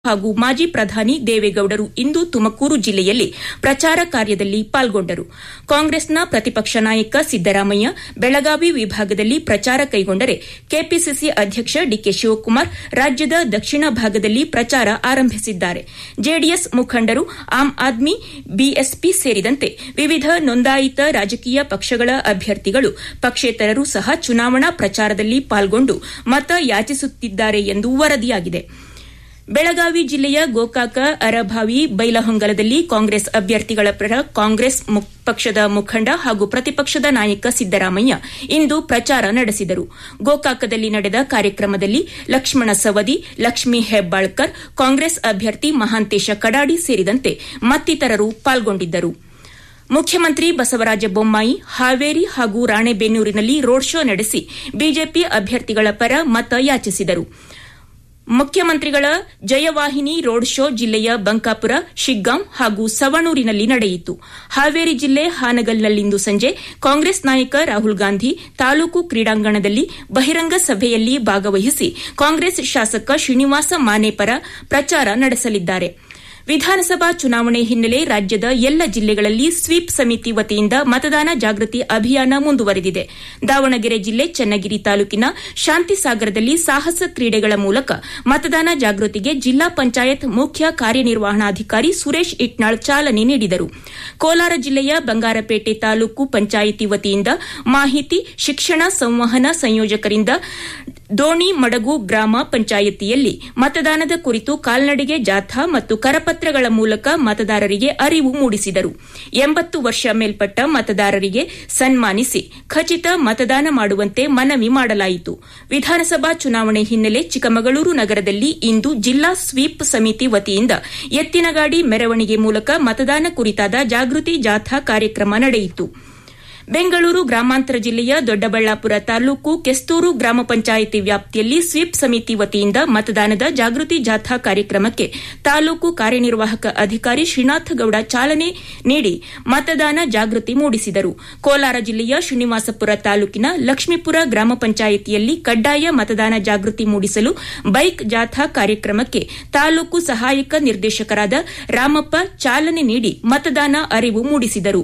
ಹಾಗೂ ಮಾಜಿ ಪ್ರಧಾನಿ ದೇವೇಗೌಡರು ಇಂದು ತುಮಕೂರು ಜಿಲ್ಲೆಯಲ್ಲಿ ಪ್ರಚಾರ ಕಾರ್ಯದಲ್ಲಿ ಪಾಲ್ಗೊಂಡರು ಕಾಂಗ್ರೆಸ್ನ ಪ್ರತಿಪಕ್ಷ ನಾಯಕ ಸಿದ್ದರಾಮಯ್ಯ ಬೆಳಗಾವಿ ವಿಭಾಗದಲ್ಲಿ ಪ್ರಚಾರ ಕೈಗೊಂಡರೆ ಕೆಪಿಸಿಸಿ ಅಧ್ಯಕ್ಷ ಡಿಕೆ ಶಿವಕುಮಾರ್ ರಾಜ್ಯದ ದಕ್ಷಿಣ ಭಾಗದಲ್ಲಿ ಪ್ರಚಾರ ಆರಂಭಿಸಿದ್ದಾರೆ ಜೆಡಿಎಸ್ ಮುಖಂಡರು ಆಮ್ ಆದ್ಮಿ ಬಿಎಸ್ಪಿ ಸೇರಿದಂತೆ ವಿವಿಧ ನೋಂದಾಯಿತ ರಾಜಕೀಯ ಪಕ್ಷಗಳ ಅಭ್ಯರ್ಥಿಗಳು ಪಕ್ಷೇತರರು ಸಹ ಚುನಾವಣಾ ಪ್ರಚಾರದಲ್ಲಿ ಪಾಲ್ಗೊಂಡು ಮತ ಯಾಚಿಸುತ್ತಿದ್ದಾರೆ ಎಂದು ವರದಿಯಾಗಿದೆ ಬೆಳಗಾವಿ ಜಿಲ್ಲೆಯ ಗೋಕಾಕ ಅರಭಾವಿ ಬೈಲಹೊಂಗಲದಲ್ಲಿ ಕಾಂಗ್ರೆಸ್ ಅಭ್ಯರ್ಥಿಗಳ ಪರ ಕಾಂಗ್ರೆಸ್ ಪಕ್ಷದ ಮುಖಂಡ ಹಾಗೂ ಪ್ರತಿಪಕ್ಷದ ನಾಯಕ ಸಿದ್ದರಾಮಯ್ಯ ಇಂದು ಪ್ರಚಾರ ನಡೆಸಿದರು ಗೋಕಾಕದಲ್ಲಿ ನಡೆದ ಕಾರ್ಯಕ್ರಮದಲ್ಲಿ ಲಕ್ಷ್ಮಣ ಸವದಿ ಲಕ್ಷ್ಮೀ ಹೆಬ್ಬಾಳ್ಕರ್ ಕಾಂಗ್ರೆಸ್ ಅಭ್ಯರ್ಥಿ ಮಹಾಂತೇಶ ಕಡಾಡಿ ಸೇರಿದಂತೆ ಮತ್ತಿತರರು ಪಾಲ್ಗೊಂಡಿದ್ದರು ಮುಖ್ಯಮಂತ್ರಿ ಬಸವರಾಜ ಬೊಮ್ಮಾಯಿ ಹಾವೇರಿ ಹಾಗೂ ರಾಣೆಬೆನ್ನೂರಿನಲ್ಲಿ ರೋಡ್ ಶೋ ನಡೆಸಿ ಬಿಜೆಪಿ ಅಭ್ಯರ್ಥಿಗಳ ಪರ ಮತ ಯಾಚಿಸಿದರು ಮುಖ್ಯಮಂತ್ರಿಗಳ ಜಯವಾಹಿನಿ ರೋಡ್ ಶೋ ಜಿಲ್ಲೆಯ ಬಂಕಾಪುರ ಶಿಗ್ಗಾಂವ್ ಹಾಗೂ ಸವಣೂರಿನಲ್ಲಿ ನಡೆಯಿತು ಹಾವೇರಿ ಜಿಲ್ಲೆ ಹಾನಗಲ್ನಲ್ಲಿಂದು ಸಂಜೆ ಕಾಂಗ್ರೆಸ್ ನಾಯಕ ರಾಹುಲ್ ಗಾಂಧಿ ತಾಲೂಕು ಕ್ರೀಡಾಂಗಣದಲ್ಲಿ ಬಹಿರಂಗ ಸಭೆಯಲ್ಲಿ ಭಾಗವಹಿಸಿ ಕಾಂಗ್ರೆಸ್ ಶಾಸಕ ಶ್ರೀನಿವಾಸ ಮಾನೆ ಪರ ಪ್ರಚಾರ ನಡೆಸಲಿದ್ದಾರೆ ವಿಧಾನಸಭಾ ಚುನಾವಣೆ ಹಿನ್ನೆಲೆ ರಾಜ್ಯದ ಎಲ್ಲ ಜಿಲ್ಲೆಗಳಲ್ಲಿ ಸ್ವೀಪ್ ಸಮಿತಿ ವತಿಯಿಂದ ಮತದಾನ ಜಾಗೃತಿ ಅಭಿಯಾನ ಮುಂದುವರೆದಿದೆ ದಾವಣಗೆರೆ ಜಿಲ್ಲೆ ಚನ್ನಗಿರಿ ತಾಲೂಕಿನ ಶಾಂತಿಸಾಗರದಲ್ಲಿ ಸಾಹಸ ಕ್ರೀಡೆಗಳ ಮೂಲಕ ಮತದಾನ ಜಾಗೃತಿಗೆ ಜಿಲ್ಲಾ ಪಂಚಾಯತ್ ಮುಖ್ಯ ಕಾರ್ಯನಿರ್ವಹಣಾಧಿಕಾರಿ ಸುರೇಶ್ ಇಟ್ನಾಳ್ ಚಾಲನೆ ನೀಡಿದರು ಕೋಲಾರ ಜಿಲ್ಲೆಯ ಬಂಗಾರಪೇಟೆ ತಾಲೂಕು ಪಂಚಾಯಿತಿ ವತಿಯಿಂದ ಮಾಹಿತಿ ಶಿಕ್ಷಣ ಸಂವಹನ ಸಂಯೋಜಕರಿಂದ ದೋಣಿ ಮಡಗು ಗ್ರಾಮ ಪಂಚಾಯಿತಿಯಲ್ಲಿ ಮತದಾನದ ಕುರಿತು ಕಾಲ್ನಡಿಗೆ ಜಾಥಾ ಮತ್ತು ಕರಪತ್ರಗಳ ಮೂಲಕ ಮತದಾರರಿಗೆ ಅರಿವು ಮೂಡಿಸಿದರು ಎಂಬತ್ತು ವರ್ಷ ಮೇಲ್ಪಟ್ಟ ಮತದಾರರಿಗೆ ಸನ್ಮಾನಿಸಿ ಖಚಿತ ಮತದಾನ ಮಾಡುವಂತೆ ಮನವಿ ಮಾಡಲಾಯಿತು ವಿಧಾನಸಭಾ ಚುನಾವಣೆ ಹಿನ್ನೆಲೆ ಚಿಕ್ಕಮಗಳೂರು ನಗರದಲ್ಲಿ ಇಂದು ಜಿಲ್ಲಾ ಸ್ವೀಪ್ ಸಮಿತಿ ವತಿಯಿಂದ ಎತ್ತಿನಗಾಡಿ ಮೆರವಣಿಗೆ ಮೂಲಕ ಮತದಾನ ಕುರಿತಾದ ಜಾಗೃತಿ ಜಾಥಾ ಕಾರ್ಯಕ್ರಮ ನಡೆಯಿತು ಬೆಂಗಳೂರು ಗ್ರಾಮಾಂತರ ಜಿಲ್ಲೆಯ ದೊಡ್ಡಬಳ್ಳಾಪುರ ತಾಲೂಕು ಕೆಸ್ತೂರು ಗ್ರಾಮ ಪಂಚಾಯಿತಿ ವ್ಯಾಪ್ತಿಯಲ್ಲಿ ಸ್ವೀಪ್ ಸಮಿತಿ ವತಿಯಿಂದ ಮತದಾನದ ಜಾಗೃತಿ ಜಾಥಾ ಕಾರ್ಯಕ್ರಮಕ್ಕೆ ತಾಲೂಕು ಕಾರ್ಯನಿರ್ವಾಹಕ ಅಧಿಕಾರಿ ಶ್ರೀನಾಥಗೌಡ ಚಾಲನೆ ನೀಡಿ ಮತದಾನ ಜಾಗೃತಿ ಮೂಡಿಸಿದರು ಕೋಲಾರ ಜಿಲ್ಲೆಯ ಶ್ರೀನಿವಾಸಪುರ ತಾಲೂಕಿನ ಲಕ್ಷ್ಮೀಪುರ ಗ್ರಾಮ ಪಂಚಾಯಿತಿಯಲ್ಲಿ ಕಡ್ಡಾಯ ಮತದಾನ ಜಾಗೃತಿ ಮೂಡಿಸಲು ಬೈಕ್ ಜಾಥಾ ಕಾರ್ಯಕ್ರಮಕ್ಕೆ ತಾಲೂಕು ಸಹಾಯಕ ನಿರ್ದೇಶಕರಾದ ರಾಮಪ್ಪ ಚಾಲನೆ ನೀಡಿ ಮತದಾನ ಅರಿವು ಮೂಡಿಸಿದರು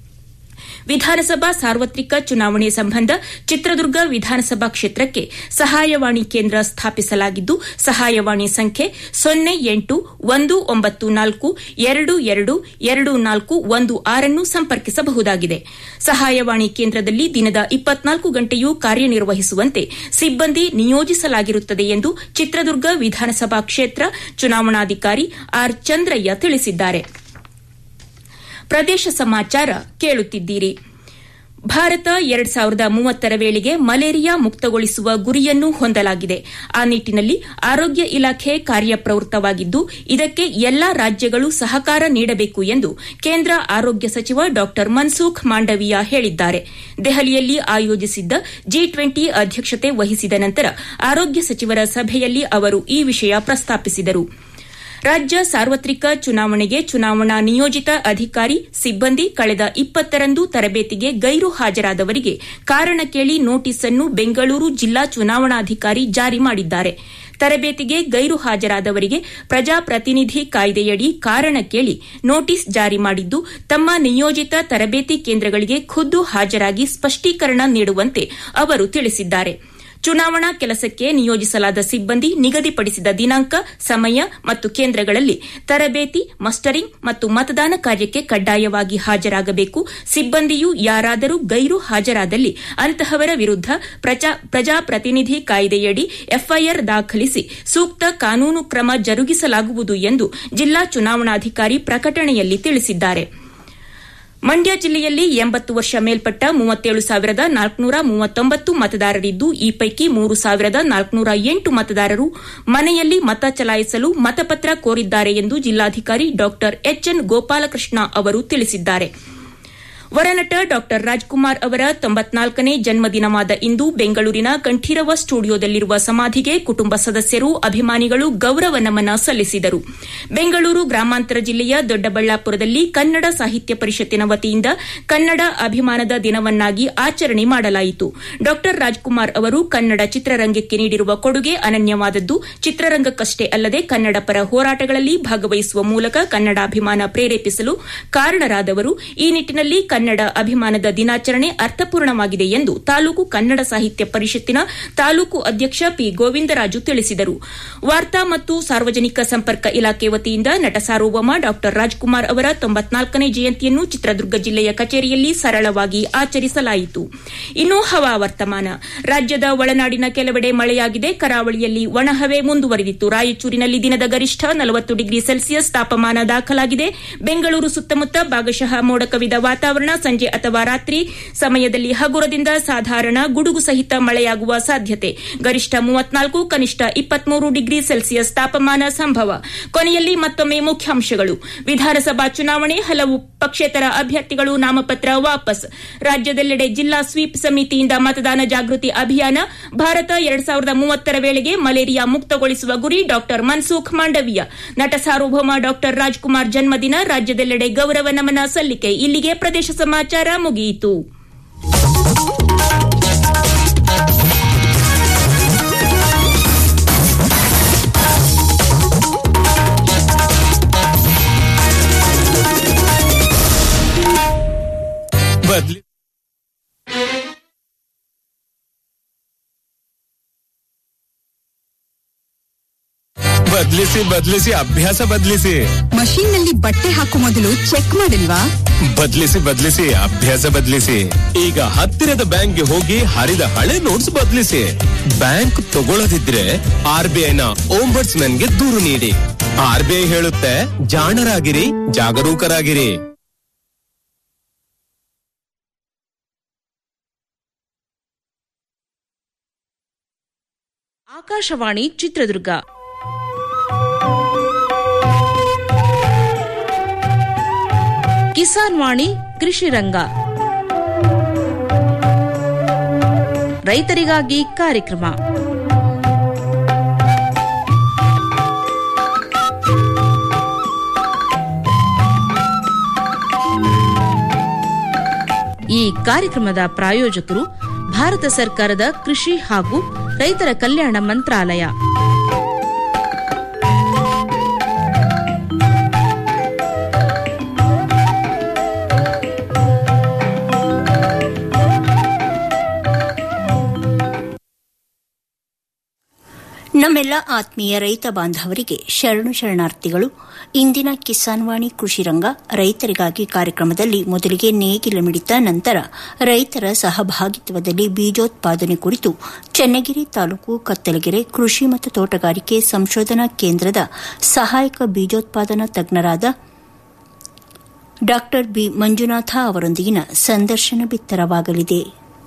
ವಿಧಾನಸಭಾ ಸಾರ್ವತ್ರಿಕ ಚುನಾವಣೆ ಸಂಬಂಧ ಚಿತ್ರದುರ್ಗ ವಿಧಾನಸಭಾ ಕ್ಷೇತ್ರಕ್ಕೆ ಸಹಾಯವಾಣಿ ಕೇಂದ್ರ ಸ್ಥಾಪಿಸಲಾಗಿದ್ದು ಸಹಾಯವಾಣಿ ಸಂಖ್ಯೆ ಸೊನ್ನೆ ಎಂಟು ಒಂದು ಒಂಬತ್ತು ನಾಲ್ಕು ಎರಡು ಎರಡು ಎರಡು ನಾಲ್ಕು ಒಂದು ಆರನ್ನು ಸಂಪರ್ಕಿಸಬಹುದಾಗಿದೆ ಸಹಾಯವಾಣಿ ಕೇಂದ್ರದಲ್ಲಿ ದಿನದ ಇಪ್ಪತ್ನಾಲ್ಕು ಗಂಟೆಯೂ ಕಾರ್ಯನಿರ್ವಹಿಸುವಂತೆ ಸಿಬ್ಬಂದಿ ನಿಯೋಜಿಸಲಾಗಿರುತ್ತದೆ ಎಂದು ಚಿತ್ರದುರ್ಗ ವಿಧಾನಸಭಾ ಕ್ಷೇತ್ರ ಚುನಾವಣಾಧಿಕಾರಿ ಆರ್ ಚಂದ್ರಯ್ಯ ತಿಳಿಸಿದ್ದಾರೆ ಪ್ರದೇಶ ಸಮಾಚಾರ ಕೇಳುತ್ತಿದ್ದೀರಿ ಭಾರತ ಎರಡ್ ಸಾವಿರದ ಮೂವತ್ತರ ವೇಳೆಗೆ ಮಲೇರಿಯಾ ಮುಕ್ತಗೊಳಿಸುವ ಗುರಿಯನ್ನು ಹೊಂದಲಾಗಿದೆ ಆ ನಿಟ್ಟಿನಲ್ಲಿ ಆರೋಗ್ಯ ಇಲಾಖೆ ಕಾರ್ಯಪ್ರವೃತ್ತವಾಗಿದ್ದು ಇದಕ್ಕೆ ಎಲ್ಲಾ ರಾಜ್ಯಗಳು ಸಹಕಾರ ನೀಡಬೇಕು ಎಂದು ಕೇಂದ್ರ ಆರೋಗ್ಯ ಸಚಿವ ಡಾ ಮನ್ಸುಖ್ ಮಾಂಡವಿಯಾ ಹೇಳಿದ್ದಾರೆ ದೆಹಲಿಯಲ್ಲಿ ಆಯೋಜಿಸಿದ್ದ ಜಿ ಟ್ವೆಂಟಿ ಅಧ್ಯಕ್ಷತೆ ವಹಿಸಿದ ನಂತರ ಆರೋಗ್ಯ ಸಚಿವರ ಸಭೆಯಲ್ಲಿ ಅವರು ಈ ವಿಷಯ ಪ್ರಸ್ತಾಪಿಸಿದರು ರಾಜ್ಯ ಸಾರ್ವತ್ರಿಕ ಚುನಾವಣೆಗೆ ಚುನಾವಣಾ ನಿಯೋಜಿತ ಅಧಿಕಾರಿ ಸಿಬ್ಬಂದಿ ಕಳೆದ ಇಪ್ಪತ್ತರಂದು ತರಬೇತಿಗೆ ಗೈರು ಹಾಜರಾದವರಿಗೆ ಕಾರಣ ಕೇಳಿ ನೋಟಿಸ್ ಅನ್ನು ಬೆಂಗಳೂರು ಜಿಲ್ಲಾ ಚುನಾವಣಾಧಿಕಾರಿ ಜಾರಿ ಮಾಡಿದ್ದಾರೆ ತರಬೇತಿಗೆ ಗೈರು ಹಾಜರಾದವರಿಗೆ ಪ್ರಜಾಪ್ರತಿನಿಧಿ ಕಾಯ್ದೆಯಡಿ ಕಾರಣ ಕೇಳಿ ನೋಟಿಸ್ ಜಾರಿ ಮಾಡಿದ್ದು ತಮ್ಮ ನಿಯೋಜಿತ ತರಬೇತಿ ಕೇಂದ್ರಗಳಿಗೆ ಖುದ್ದು ಹಾಜರಾಗಿ ಸ್ಪಷ್ಟೀಕರಣ ನೀಡುವಂತೆ ಅವರು ತಿಳಿಸಿದ್ದಾರೆ ಚುನಾವಣಾ ಕೆಲಸಕ್ಕೆ ನಿಯೋಜಿಸಲಾದ ಸಿಬ್ಬಂದಿ ನಿಗದಿಪಡಿಸಿದ ದಿನಾಂಕ ಸಮಯ ಮತ್ತು ಕೇಂದ್ರಗಳಲ್ಲಿ ತರಬೇತಿ ಮಸ್ಟರಿಂಗ್ ಮತ್ತು ಮತದಾನ ಕಾರ್ಯಕ್ಕೆ ಕಡ್ಡಾಯವಾಗಿ ಹಾಜರಾಗಬೇಕು ಸಿಬ್ಬಂದಿಯು ಯಾರಾದರೂ ಗೈರು ಹಾಜರಾದಲ್ಲಿ ಅಂತಹವರ ವಿರುದ್ದ ಪ್ರಜಾಪ್ರತಿನಿಧಿ ಕಾಯ್ದೆಯಡಿ ಎಫ್ಐಆರ್ ದಾಖಲಿಸಿ ಸೂಕ್ತ ಕಾನೂನು ಕ್ರಮ ಜರುಗಿಸಲಾಗುವುದು ಎಂದು ಜಿಲ್ಲಾ ಚುನಾವಣಾಧಿಕಾರಿ ಪ್ರಕಟಣೆಯಲ್ಲಿ ತಿಳಿಸಿದ್ದಾರೆ ಮಂಡ್ಯ ಜಿಲ್ಲೆಯಲ್ಲಿ ಎಂಬತ್ತು ವರ್ಷ ಮೇಲ್ಪಟ್ಟ ಮೂವತ್ತೇಳು ಸಾವಿರದ ನಾಲ್ಕುನೂರ ಮೂವತ್ತೊಂಬತ್ತು ಮತದಾರರಿದ್ದು ಈ ಪೈಕಿ ಮೂರು ಸಾವಿರದ ನಾಲ್ಕುನೂರ ಎಂಟು ಮತದಾರರು ಮನೆಯಲ್ಲಿ ಮತ ಚಲಾಯಿಸಲು ಮತಪತ್ರ ಕೋರಿದ್ದಾರೆ ಎಂದು ಜಿಲ್ಲಾಧಿಕಾರಿ ಡಾ ಎಚ್ಎನ್ ಗೋಪಾಲಕೃಷ್ಣ ಅವರು ತಿಳಿಸಿದ್ದಾರೆ ವರನಟ ಡಾ ರಾಜ್ಕುಮಾರ್ ಅವರ ತೊಂಬತ್ನಾಲ್ಕನೇ ಜನ್ಮದಿನವಾದ ಇಂದು ಬೆಂಗಳೂರಿನ ಕಂಠೀರವ ಸ್ಟುಡಿಯೋದಲ್ಲಿರುವ ಸಮಾಧಿಗೆ ಕುಟುಂಬ ಸದಸ್ಯರು ಅಭಿಮಾನಿಗಳು ಗೌರವ ನಮನ ಸಲ್ಲಿಸಿದರು ಬೆಂಗಳೂರು ಗ್ರಾಮಾಂತರ ಜಿಲ್ಲೆಯ ದೊಡ್ಡಬಳ್ಳಾಪುರದಲ್ಲಿ ಕನ್ನಡ ಸಾಹಿತ್ಯ ಪರಿಷತ್ತಿನ ವತಿಯಿಂದ ಕನ್ನಡ ಅಭಿಮಾನದ ದಿನವನ್ನಾಗಿ ಆಚರಣೆ ಮಾಡಲಾಯಿತು ಡಾ ರಾಜ್ಕುಮಾರ್ ಅವರು ಕನ್ನಡ ಚಿತ್ರರಂಗಕ್ಕೆ ನೀಡಿರುವ ಕೊಡುಗೆ ಅನನ್ಯವಾದದ್ದು ಚಿತ್ರರಂಗಕ್ಕಷ್ಟೇ ಅಲ್ಲದೆ ಕನ್ನಡ ಪರ ಹೋರಾಟಗಳಲ್ಲಿ ಭಾಗವಹಿಸುವ ಮೂಲಕ ಕನ್ನಡಾಭಿಮಾನ ಪ್ರೇರೇಪಿಸಲು ಕಾರಣರಾದವರು ಈ ನಿಟ್ಟಿನಲ್ಲಿ ಕನ್ನಡ ಅಭಿಮಾನದ ದಿನಾಚರಣೆ ಅರ್ಥಪೂರ್ಣವಾಗಿದೆ ಎಂದು ತಾಲೂಕು ಕನ್ನಡ ಸಾಹಿತ್ಯ ಪರಿಷತ್ತಿನ ತಾಲೂಕು ಅಧ್ಯಕ್ಷ ಪಿ ಗೋವಿಂದರಾಜು ತಿಳಿಸಿದರು ವಾರ್ತಾ ಮತ್ತು ಸಾರ್ವಜನಿಕ ಸಂಪರ್ಕ ಇಲಾಖೆ ವತಿಯಿಂದ ನಟ ಸಾರ್ವಭೌಮ ಡಾ ರಾಜ್ಕುಮಾರ್ ಅವರ ತೊಂಬತ್ನಾಲ್ಕನೇ ಜಯಂತಿಯನ್ನು ಚಿತ್ರದುರ್ಗ ಜಿಲ್ಲೆಯ ಕಚೇರಿಯಲ್ಲಿ ಸರಳವಾಗಿ ಆಚರಿಸಲಾಯಿತು ಇನ್ನು ಹವಾವರ್ತಮಾನ ರಾಜ್ಯದ ಒಳನಾಡಿನ ಕೆಲವೆಡೆ ಮಳೆಯಾಗಿದೆ ಕರಾವಳಿಯಲ್ಲಿ ಒಣಹವೆ ಮುಂದುವರೆದಿತ್ತು ರಾಯಚೂರಿನಲ್ಲಿ ದಿನದ ಗರಿಷ್ಠ ನಲವತ್ತು ಡಿಗ್ರಿ ಸೆಲ್ಸಿಯಸ್ ತಾಪಮಾನ ದಾಖಲಾಗಿದೆ ಬೆಂಗಳೂರು ಸುತ್ತಮುತ್ತ ಭಾಗಶಃ ಮೋಡ ಕವಿದ ವಾತಾವರಣ ಸಂಜೆ ಅಥವಾ ರಾತ್ರಿ ಸಮಯದಲ್ಲಿ ಹಗುರದಿಂದ ಸಾಧಾರಣ ಗುಡುಗು ಸಹಿತ ಮಳೆಯಾಗುವ ಸಾಧ್ಯತೆ ಗರಿಷ್ಠ ಮೂವತ್ನಾಲ್ಕು ಕನಿಷ್ಠ ಇಪ್ಪತ್ಮೂರು ಡಿಗ್ರಿ ಸೆಲ್ಸಿಯಸ್ ತಾಪಮಾನ ಸಂಭವ ಕೊನೆಯಲ್ಲಿ ಮತ್ತೊಮ್ಮೆ ಮುಖ್ಯಾಂಶಗಳು ವಿಧಾನಸಭಾ ಚುನಾವಣೆ ಹಲವು ಪಕ್ಷೇತರ ಅಭ್ಯರ್ಥಿಗಳು ನಾಮಪತ್ರ ವಾಪಸ್ ರಾಜ್ಯದೆಲ್ಲೆಡೆ ಜಿಲ್ಲಾ ಸ್ವೀಪ್ ಸಮಿತಿಯಿಂದ ಮತದಾನ ಜಾಗೃತಿ ಅಭಿಯಾನ ಭಾರತ ಎರಡ್ ಸಾವಿರದ ಮೂವತ್ತರ ವೇಳೆಗೆ ಮಲೇರಿಯಾ ಮುಕ್ತಗೊಳಿಸುವ ಗುರಿ ಡಾ ಮನ್ಸುಖ್ ಮಾಂಡವೀಯ ನಟ ಸಾರ್ವಭೌಮ ಡಾ ರಾಜ್ಕುಮಾರ್ ಜನ್ಮದಿನ ರಾಜ್ಯದೆಲ್ಲೆಡೆ ಗೌರವ ನಮನ ಸಲ್ಲಿಕೆ ಇಲ್ಲಿಗೆ ಪ್ರದೇಶ ಸಮಾಚಾರ ಮುಗಿಯಿತು ಬದ್ಲಿ ಬದ್ಲಿಸಿ ಬದ್ಲಿಸಿ ಅಭ್ಯಾಸ ಬದ್ಲಿಸಿ ಮಷೀನ್ ನಲ್ಲಿ ಬಟ್ಟೆ ಹಾಕೋ ಮೊದಲು ಚೆಕ್ ಮಾಡಿಲ್ವಾ ಬದ್ಲಿಸಿ ಬದ್ಲಿಸಿ ಅಭ್ಯಾಸ ಬದ್ಲಿಸಿ ಈಗ ಹತ್ತಿರದ ಬ್ಯಾಂಕ್ಗೆ ಹೋಗಿ ಹರಿದ ಹಳೆ ನೋಟ್ಸ್ ಬದ್ಲಿಸಿ ಬ್ಯಾಂಕ್ ತಗೊಳ್ಳದಿದ್ರೆ ಆರ್ ಬಿ ಐನ ಓಂಬರ್ಟ್ಸ್ ಗೆ ದೂರು ನೀಡಿ ಆರ್ ಬಿ ಐ ಹೇಳುತ್ತೆ ಜಾಣರಾಗಿರಿ ಜಾಗರೂಕರಾಗಿರಿ ಆಕಾಶವಾಣಿ ಚಿತ್ರದುರ್ಗ ಕಿಸಾನ್ ವಾಣಿ ಕೃಷಿ ರಂಗ ರೈತರಿಗಾಗಿ ಕಾರ್ಯಕ್ರಮ ಈ ಕಾರ್ಯಕ್ರಮದ ಪ್ರಾಯೋಜಕರು ಭಾರತ ಸರ್ಕಾರದ ಕೃಷಿ ಹಾಗೂ ರೈತರ ಕಲ್ಯಾಣ ಮಂತ್ರಾಲಯ ನಮ್ಮೆಲ್ಲ ಆತ್ಮೀಯ ರೈತ ಬಾಂಧವರಿಗೆ ಶರಣು ಶರಣಾರ್ಥಿಗಳು ಇಂದಿನ ಕಿಸಾನ್ ವಾಣಿ ಕೃಷಿ ರಂಗ ರೈತರಿಗಾಗಿ ಕಾರ್ಯಕ್ರಮದಲ್ಲಿ ಮೊದಲಿಗೆ ನೇಗಿಲ ಮಿಡಿತ ನಂತರ ರೈತರ ಸಹಭಾಗಿತ್ವದಲ್ಲಿ ಬೀಜೋತ್ಪಾದನೆ ಕುರಿತು ಚನ್ನಗಿರಿ ತಾಲೂಕು ಕತ್ತಲಗೆರೆ ಕೃಷಿ ಮತ್ತು ತೋಟಗಾರಿಕೆ ಸಂಶೋಧನಾ ಕೇಂದ್ರದ ಸಹಾಯಕ ಬೀಜೋತ್ಪಾದನಾ ತಜ್ಞರಾದ ಡಾ ಬಿ ಮಂಜುನಾಥ ಅವರೊಂದಿಗಿನ ಸಂದರ್ಶನ ಬಿತ್ತರವಾಗಲಿದೆ